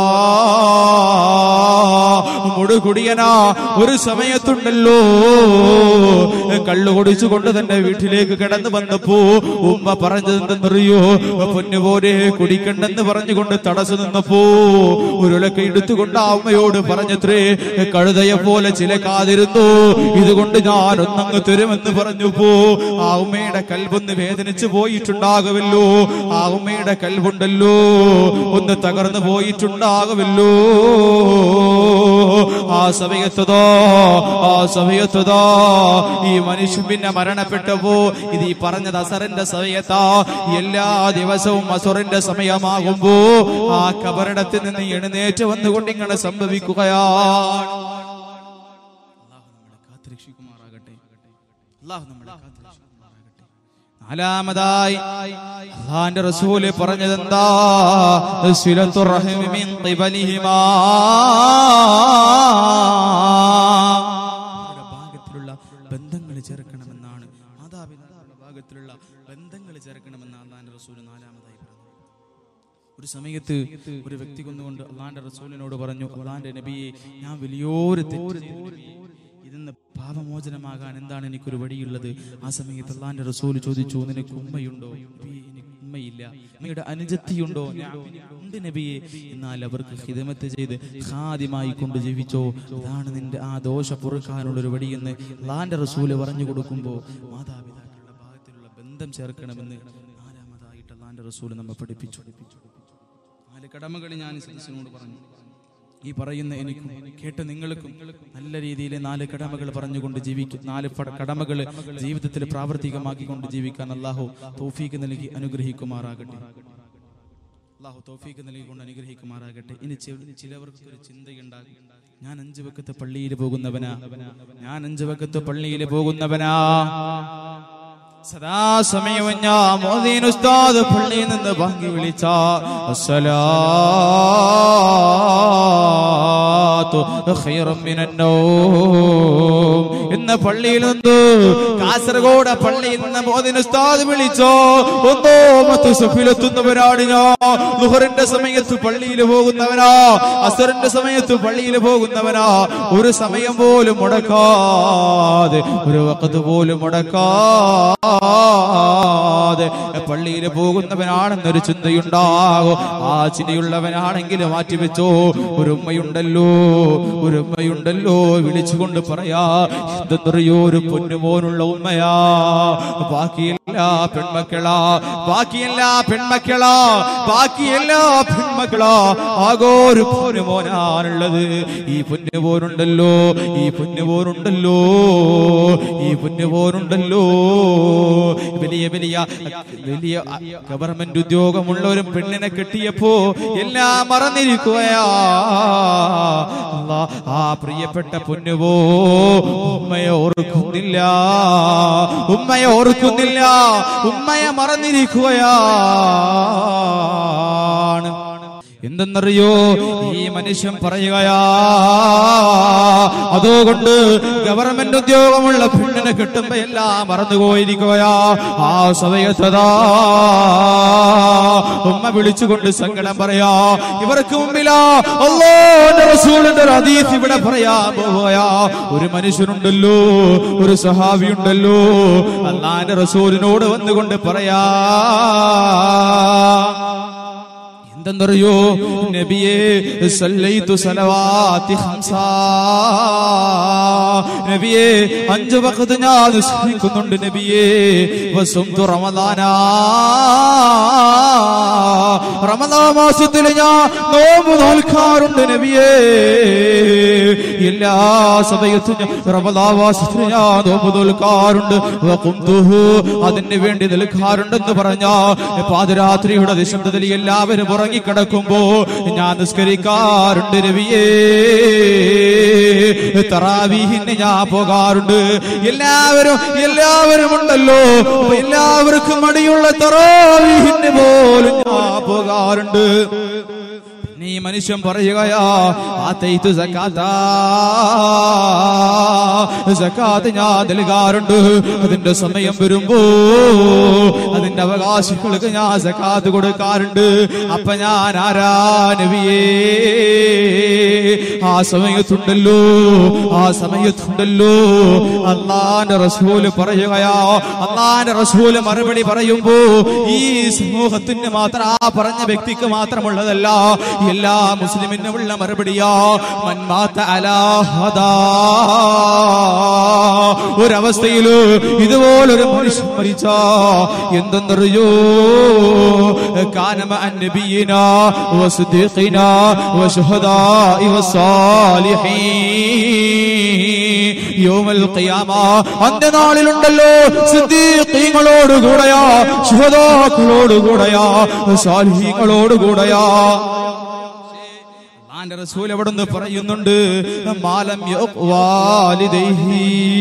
മുടുകുടിയനാ ഒരു സമയത്തുണ്ടല്ലോ കള്ളു കുടിച്ചുകൊണ്ട് തന്നെ വീട്ടിലേക്ക് കിടന്നു വന്നപ്പോ ഉമ്മ പറഞ്ഞതെന്തെന്നറിയോ പൊന്നുപോലെ കുടിക്കണ്ടെന്ന് പറഞ്ഞുകൊണ്ട് തടസ്സം നിന്നപ്പോ ഒരുളൊക്കെ എടുത്തുകൊണ്ട് ആ അമ്മയോട് പറഞ്ഞത്രേ കഴുതയെ പോലെ ചില കാതിരുന്നു ഇതുകൊണ്ട് ഞാൻ ഒന്നങ്ങ് തരുമെന്ന് പറഞ്ഞു പോ ആ ഉമ്മയുടെ കൽബൊന്ന് വേദനിച്ചു പോയിട്ടുണ്ടാകുമല്ലോ ആ ഉമ്മയുടെ കൽബുണ്ടല്ലോ ഒന്ന് തകർന്നു പോയിട്ടുണ്ടാകുമല്ലോ ആ സമയത്തതോ ആ സമയത്തതോ ഈ മനുഷ്യൻ പിന്നെ മരണപ്പെട്ടപ്പോ ഇത് ഈ പറഞ്ഞത് അസറിന്റെ സമയത്താ എല്ലാ ദിവസവും അസുറിന്റെ സമയമാകുമ്പോ ആ കബറിടത്തിൽ നിന്ന് എഴുന്നേറ്റ് വന്നുകൊണ്ട് ഇങ്ങനെ സംഭവിക്കുകയാണ് അള്ളാഹു നമ്മളെ കാത്തുരക്ഷിക്കുമാറാകട്ടെ അള്ളാഹു നമ്മളെ കാത്തുരക്ഷിക്കുമാറാകട്ടെ നാലാമതായി അള്ളാന്റെ റസൂല് പറഞ്ഞതെന്താ സിലത്തുർ റഹിമി മിൻ ഖിബലിഹിമാ അവരുടെ ഭാഗത്തിലുള്ള ബന്ധങ്ങൾ ചേർക്കണമെന്നാണ് മാതാപിതാക്കളുടെ ഭാഗത്തിലുള്ള ബന്ധങ്ങൾ ചേർക്കണമെന്നാണ് അള്ളാന്റെ റസൂല് നാലാമതായി പറഞ്ഞത് ഒരു സമയത്ത് ഒരു വ്യക്തി കൊന്നുകൊണ്ട് അള്ളാന്റെ റസൂലിനോട് പറഞ്ഞു അള്ളാന്റെ നബിയെ ഞാൻ വലിയൊരു തെറ്റ് ചെയ്തു നബിയെ. ഇതിന്ന് പാപമോചനമാകാൻ എന്താണ് എനിക്കൊരു വഴിയുള്ളത് ആ സമയത്ത് അള്ളാന്റെ റസൂല് ചോദിച്ചു നിനക്ക് ഉമ്മയുണ്ടോ നബിയെ, എനിക്ക് ഉമ്മയില്ല നിങ്ങളുടെ അനുജത്തിയുണ്ടോ ഞാൻ ഉണ്ട് നബിയെ എന്നാൽ അവർക്ക് ഹിതമത്ത് ചെയ്ത് ഖാദിമായി കൊണ്ട് ജീവിച്ചോ അതാണ് നിന്റെ ആ ദോഷ പൊറുക്കാനുള്ള ഒരു വഴിയെന്ന് അള്ളാന്റെ റസൂല് പറഞ്ഞു കൊടുക്കുമ്പോൾ മാതാപിതാക്കളുടെ ഭാഗത്തിലുള്ള ബന്ധം ചേർക്കണമെന്ന് നാലാമതായിട്ട് അള്ളാന്റെ റസൂല് നമ്മെ പഠിപ്പിച്ചു നാല് കടമകൾ ഞാൻ സദസ്സിനോട് പറഞ്ഞു ഈ പറയുന്ന എനിക്കും കേട്ട നിങ്ങൾക്കും നല്ല രീതിയിൽ നാല് കടമകൾ പറഞ്ഞുകൊണ്ട് ജീവിക്കും നാല് പട- കടമകൾ ജീവിതത്തിൽ പ്രാവർത്തികമാക്കിക്കൊണ്ട് ജീവിക്കാൻ അള്ളാഹു തൗഫീക്ക് നൽകി അനുഗ്രഹിക്കുമാറാകട്ടെ അള്ളാഹു തൗഫീക്ക് നൽകിക്കൊണ്ട് അനുഗ്രഹിക്കുമാറാകട്ടെ ഇനി ചി- ചിലവർക്ക് ഒരു ചിന്തയുണ്ടാകും ഞാൻ അഞ്ചു വക്കത്ത് പള്ളിയിൽ പോകുന്നവനാ ഞാൻ അഞ്ചു വക്കത്ത് പള്ളിയിൽ പോകുന്നവനാ സദാസമയവും ഞാൻ മോദീൻ ഉസ്താദ് പള്ളിയിൽ നിന്ന് വാങ്ങി വിളിച്ച അസ്സലാത്തു ഖൈറും മിനൻ നൗം എന്ന പള്ളിയിൽ നിന്ന് കാസർഗോഡ് പള്ളിയിൽ നിന്ന് മോദീൻ ഉസ്താദ് വിളിച്ചോ ഒന്നോമത്ത് സഫിലെത്തുന്നവരാണ് ഞാൻ ലുഹറിന്റെ സമയത്ത് പള്ളിയിൽ പോകുന്നവനാ അസറിന്റെ സമയത്ത് പള്ളിയിൽ പോകുന്നവനാ ഒരു സമയം പോലും മുടക്കാതെ ഒരു വക്കത്ത് പോലും മുടക്കാതെ പള്ളിയിൽ പോകുന്നവനാണെന്നൊരു ചിന്തയുണ്ടാകും ആ ചിന്തയുള്ളവനാണെങ്കിൽ മാറ്റിവെച്ചോ ഒരു ഉമ്മയുണ്ടല്ലോ ഒരു ഉമ്മയുണ്ടല്ലോ വിളിച്ചുകൊണ്ട് പറയാ എന്തെന്നറിയോ ഒരു പൊന്നുമോനുള്ള ഉമ്മയാ ബാക്കിയെല്ലാ പെൺമക്കളാ ബാക്കിയെല്ലാ പെൺമക്കളാ ബാക്കിയെല്ലാ പെൺമക്കളാ ആകോ ഒരു പൊന്നുമോനാണുള്ളത് ഈ പൊന്നുപോരുണ്ടല്ലോ ഈ പൊന്നുപോരുണ്ടല്ലോ ഈ പൊന്നുപോരുണ്ടല്ലോ വലിയ വലിയ വലിയ ഗവൺമെന്റ് ഉദ്യോഗമുള്ള ഒരു പെണ്ണിനെ കെട്ടിയപ്പോ എല്ലാം മറന്നിരിക്കുകയാ അല്ലാ, ആ പ്രിയപ്പെട്ട പൊന്നുപോ ഉമ്മയെ ഓർക്കുന്നില്ല ഉമ്മയെ ഓർക്കുന്നില്ല ഉമ്മയെ മറന്നിരിക്കുകയാണ് എന്തെന്നറിയോ ഈ മനുഷ്യൻ പറയുകയാ അതുകൊണ്ട് ഗവൺമെന്റ് ഉദ്യോഗമുള്ള പെണ്ണിനെ കിട്ടുമ്പോ എല്ലാം മറന്നുപോയിരിക്കുകയാ ആ സമയത്തതാ ഉമ്മ വിളിച്ചുകൊണ്ട് സങ്കടം പറയാ ഇവർക്ക് മുമ്പിലാ അല്ലാഹുവിന്റെ റസൂലിന്റെ ഒരു ഹദീസ് ഇവിടെ പറയാൻ പോവുകയാ ഒരു മനുഷ്യനുണ്ടല്ലോ ഒരു സഹാബിയുണ്ടല്ലോ അള്ളാന്റെ റസൂലിനോട് വന്നുകൊണ്ട് പറയാ എന്തെന്നറിയോ നബിയെ സല്ലൈതു സലവാത്തി ഹംസാ നബിയെ അഞ്ചു വഖത്ത് ഞാൻ നിസ്കരിക്കുന്നുണ്ട് നബിയെ വസുംതു റമദാനാ റമദാ മാസത്തിൽ ഞാൻ നോമ്പ് നോൽക്കാറുണ്ട് നബിയെ എല്ലാ സമയത്തും ഞാൻ റമദാ മാസത്തിൽ ഞാൻ നോമ്പ് നോൽക്കാറുണ്ട് വഖുംതുഹു അതിന് വേണ്ടി നിൽക്കാറുണ്ടെന്ന് പറഞ്ഞ പാതിരാത്രിയുടെ നിശബ്ദതയിൽ എല്ലാവരും ഉറങ്ങിക്കിടക്കുമ്പോ ഞാൻ നിസ്കരിക്കാറുണ്ട് രവിയേ തറാവീഹിന് ഞാൻ പോകാറുണ്ട് എല്ലാവരും എല്ലാവരും ഉണ്ടല്ലോ അപ്പൊ എല്ലാവർക്കും മടിയുള്ള തറാവീഹിന് പോലും ഞാൻ പോകാറുണ്ട് നീ മനുഷ്യൻ പറയുകയാ ആത്തൈത്തു സക്കാത്താ സക്കാത്ത് ഞാൻ നൽകാറുണ്ട് അതിന്റെ സമയം വരുമ്പോ അതിന്റെ അവകാശികൾക്ക് ഞാൻ സക്കാത്ത് കൊടുക്കാറുണ്ട് അപ്പൊ ഞാൻ ആരാ നബിയേ ആ സമയത്തുണ്ടല്ലോ ആ സമയത്തുണ്ടല്ലോ അള്ളാന്റെ റസൂല് പറയുകയാ അള്ളാന്റെ റസൂല് മറുപടി പറയുമ്പോ ഈ സമൂഹത്തിന് മാത്രം ആ പറഞ്ഞ വ്യക്തിക്ക് മാത്രമുള്ളതല്ല എല്ലാ മുസ്ലിമിനുമുള്ള മറുപടിയാ മന്മാത്ത അലാഹദാ ഒരവസ്ഥയില് ഇതുപോലൊരു മനുഷ്യൻ മരിച്ച എന്തെന്നറിയോ കാനമ അന്നബിയിന വസുദ്ദീഖിന വശുഹദാഇ വസ്സാലിഹീൻ യൗമൽ ഖിയാമ അന്ത്യനാളിലുണ്ടല്ലോ സിദ്ദീഖീങ്ങളോട് കൂടെയാ ശുഹദാക്കളോട് കൂടെയാ സാലിഹീങ്ങളോട് കൂടെയാ അള്ളാന്റെ റസൂൽ എവിടെ നിന്ന് പറയുന്നുണ്ട് മാലം വാലിദൈഹി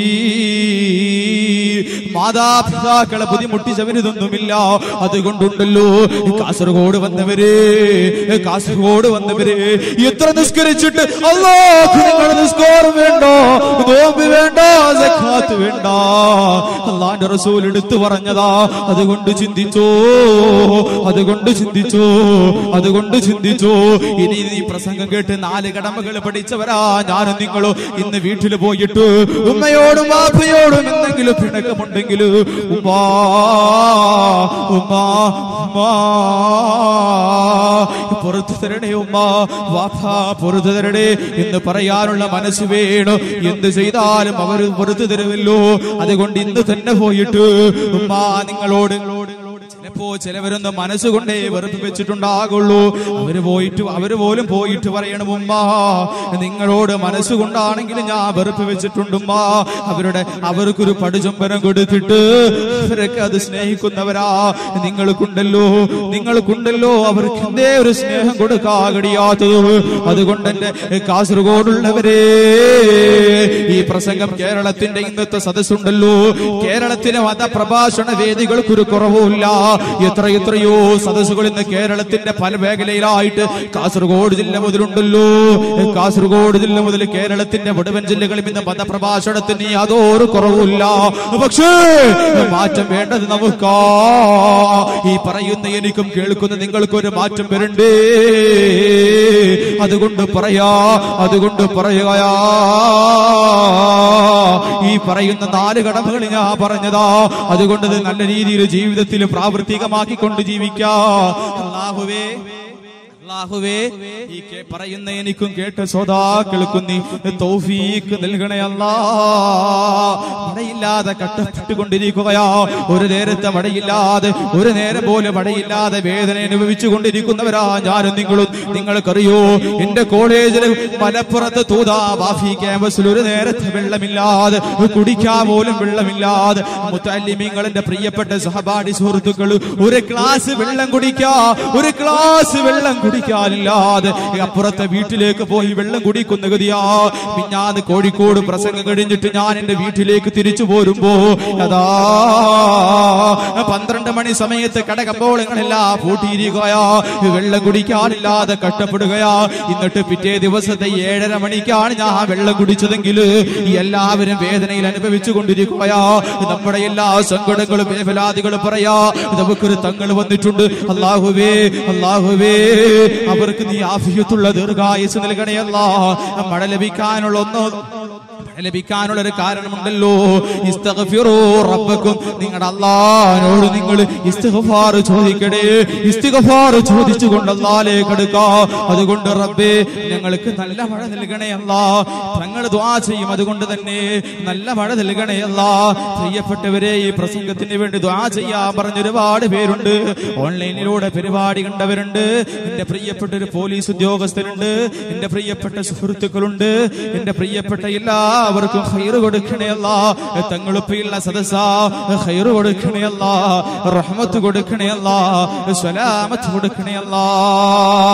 മാതാപിതാക്കളെ ബുദ്ധിമുട്ടിച്ചവരിതൊന്നുമില്ല അതുകൊണ്ടുണ്ടല്ലോ കാസർഗോഡ് വന്നവര് കാസർഗോഡ് വന്നവര് എത്ര നിസ്കരിച്ചിട്ട് അല്ലോ നിങ്ങൾ നിസ്കാരം വേണ്ടോ നോമ്പ് വേണ്ട സക്കാത്ത് വേണ്ട അള്ളാന്റെ റസൂൽ എടുത്തു പറഞ്ഞതാ അതുകൊണ്ട് ചിന്തിച്ചോ അതുകൊണ്ട് ചിന്തിച്ചോ അതുകൊണ്ട് ചിന്തിച്ചോ ഇനി ഈ പ്രസംഗം കേട്ട് നാല് കടമകൾ പഠിച്ചവരാ ഞാനും നിങ്ങളോ ഇന്ന് വീട്ടിൽ പോയിട്ട് ഉമ്മയോടും വാപ്പയോടും എന്തെങ്കിലും പിണക്കമുണ്ടെങ്കിൽ ഉമ്മാ ഉമ്മാ ഉമ്മാ പുറത്തു തരണേ ഉമ്മ വാപ്പ പുറത്തു തരണേ എന്ന് പറയാനുള്ള മനസ്സ് വേണോ എന്ത് ചെയ്താലും അവർ പുറത്തു തരുമല്ലോ അതുകൊണ്ട് ഇന്ന് തന്നെ പോയിട്ട് ഉമ്മ നിങ്ങളോട് ചിലപ്പോ ചിലവരൊന്ന് മനസ്സുകൊണ്ടേ വെറുപ്പ് വെച്ചിട്ടുണ്ടാകുള്ളൂ അവര് പോയിട്ട് അവര് പോലും പോയിട്ട് പറയണം ഉമ്മ നിങ്ങളോട് മനസ്സുകൊണ്ടാണെങ്കിൽ ഞാൻ വെറുപ്പ് വെച്ചിട്ടുണ്ടുമ്മ അവരുടെ അവർക്കൊരു പടുചുംബനം കൊടുത്തിട്ട് അവരൊക്കെ അത് സ്നേഹിക്കുന്നവരാ നിങ്ങൾക്കുണ്ടല്ലോ നിങ്ങൾക്കുണ്ടല്ലോ അവർക്ക് എന്തേ ഒരു സ്നേഹം കൊടുക്കാ കഴിയാത്തത് അതുകൊണ്ട് എന്റെ കാസർഗോഡുള്ളവരെ ഈ പ്രസംഗം കേരളത്തിന്റെ ഇന്നത്തെ സദസ്സുണ്ടല്ലോ കേരളത്തിലെ മതപ്രഭാഷണ വേദികൾക്കൊരു കുറവുമില്ല എത്ര എത്രയോ സദസ്സുകൾ ഇന്ന് കേരളത്തിന്റെ പല മേഖലയിലായിട്ട് കാസർഗോഡ് ജില്ല മുതലുണ്ടല്ലോ കാസർഗോഡ് ജില്ല മുതൽ കേരളത്തിന്റെ മുഴുവൻ ജില്ലകളിൽ ഇന്ന് മതപ്രഭാഷണത്തിന് യാതൊരു കുറവുമില്ല പക്ഷേ മാറ്റം വേണ്ടത് നമുക്കാ ഈ പറയുന്ന എനിക്കും കേൾക്കുന്ന നിങ്ങൾക്കൊരു മാറ്റം വരണ്ടേ അതുകൊണ്ട് പറയാ അതുകൊണ്ട് പറയുകയാ ഈ പറയുന്ന നാല് കടമകൾ ഞാൻ പറഞ്ഞതാ അതുകൊണ്ട് ഇത് നല്ല രീതിയിൽ ജീവിതത്തിൽ പ്രാവർത്തികമാക്കിക്കൊണ്ട് ജീവിക്കാ അല്ലാഹുവേ അല്ലാഹുവേ ഈ കേ- പറയുന്ന എനിക്കും കേട്ട ശ്രോതാക്കൾക്കും നീ തൗഫീക്ക് നൽകണേ അല്ലാ മഴയില്ലാതെ കഷ്ടപ്പെട്ടുകൊണ്ടിരിക്കുകയാ ഒരു നേരത്തെ മഴയില്ലാതെ ഒരു നേരം പോലെ മഴയില്ലാതെ വേദന അനുഭവിച്ചു കൊണ്ടിരിക്കുന്നവരാ ഞാനും നിങ്ങളും നിങ്ങൾക്കറിയോ എന്റെ കോളേജിൽ മലപ്പുറത്ത് തൂതാ വാഫി ക്യാമ്പസിൽ ഒരു നേരത്തെ വെള്ളമില്ലാതെ കുടിക്കാൻ പോലും വെള്ളമില്ലാതെ മുത്തല്ലിമീങ്ങളുടെ പ്രിയപ്പെട്ട സഹപാഠി സുഹൃത്തുക്കൾ ഒരു ഗ്ലാസ് വെള്ളം കുടിക്കാ ഒരു ഗ്ലാസ് വെള്ളം കുടിക്കാനില്ലാതെ അപ്പുറത്തെ വീട്ടിലേക്ക് പോയി വെള്ളം കുടിക്കുന്ന ഗതിയാ മിഞ്ഞാന്ന് കോഴിക്കോട് പ്രസംഗം കഴിഞ്ഞിട്ട് ഞാൻ എന്റെ വീട്ടിലേക്ക് തിരിച്ചു പോരുമ്പോ അതാ പന്ത്രണ്ട് മണി സമയത്ത് കടകമ്പോളങ്ങളെല്ലാം പൂട്ടിയിരിക്കുകയാ വെള്ളം കുടിക്കാനില്ലാതെ കഷ്ടപ്പെടുകയാ എന്നിട്ട് പിറ്റേ ദിവസത്തെ ഏഴര മണിക്കാണ് ഞാൻ വെള്ളം കുടിച്ചതെങ്കിൽ എല്ലാവരും വേദനയിൽ അനുഭവിച്ചു കൊണ്ടിരിക്കുകയാ നമ്മുടെ എല്ലാ സങ്കടങ്ങളും വേവലാദികളും പറയാ നമുക്കൊരു തങ്ങൾ വന്നിട്ടുണ്ട് അള്ളാഹുവേ അള്ളാഹുവേ അവർക്ക് നീ ആഫിയത്തുള്ള ദീർഘായുസ് നൽകണയല്ല മഴ ലഭിക്കാനുള്ള ഒന്നോ മഴ ലഭിക്കാനുള്ള ഒരു കാരണമുണ്ടല്ലോ ഇസ്തഗ്ഫിറൂ റബ്ബക്കും നിങ്ങളുടെ അള്ളാഹിനോട് നിങ്ങൾ ഇസ്തിഗ്ഫാർ ചോദിക്കണേ ഇസ്തിഗ്ഫാർ ചോദിച്ചുകൊണ്ട് അള്ളാഹിലേക്ക് എടുക്കാ അതുകൊണ്ട് റബ്ബേ ഞങ്ങൾക്ക് നല്ല മഴ നൽകണേ അല്ലാ ഞങ്ങൾ ദ്വാ ചെയ്യും അതുകൊണ്ട് തന്നെ നല്ല മഴ നൽകണേ അല്ലാ പ്രിയപ്പെട്ടവരെ ഈ പ്രസംഗത്തിന് വേണ്ടി ദ്വാ ചെയ്യാൻ പറഞ്ഞ ഒരുപാട് പേരുണ്ട് ഓൺലൈനിലൂടെ പരിപാടി കണ്ടവരുണ്ട് എന്റെ പ്രിയപ്പെട്ട ഒരു പോലീസ് ഉദ്യോഗസ്ഥരുണ്ട് എന്റെ പ്രിയപ്പെട്ട സുഹൃത്തുക്കളുണ്ട് എന്റെ പ്രിയപ്പെട്ട എല്ലാവർക്കും ഹൈറ് കൊടുക്കണേ അല്ല തങ്ങളുപ്പിയുള്ള സദസ്സ ഹൈറ് കൊടുക്കണേ അല്ല റഹ്മത്ത് കൊടുക്കണേ അല്ല സലാമത്ത് കൊടുക്കണേ അല്ലാ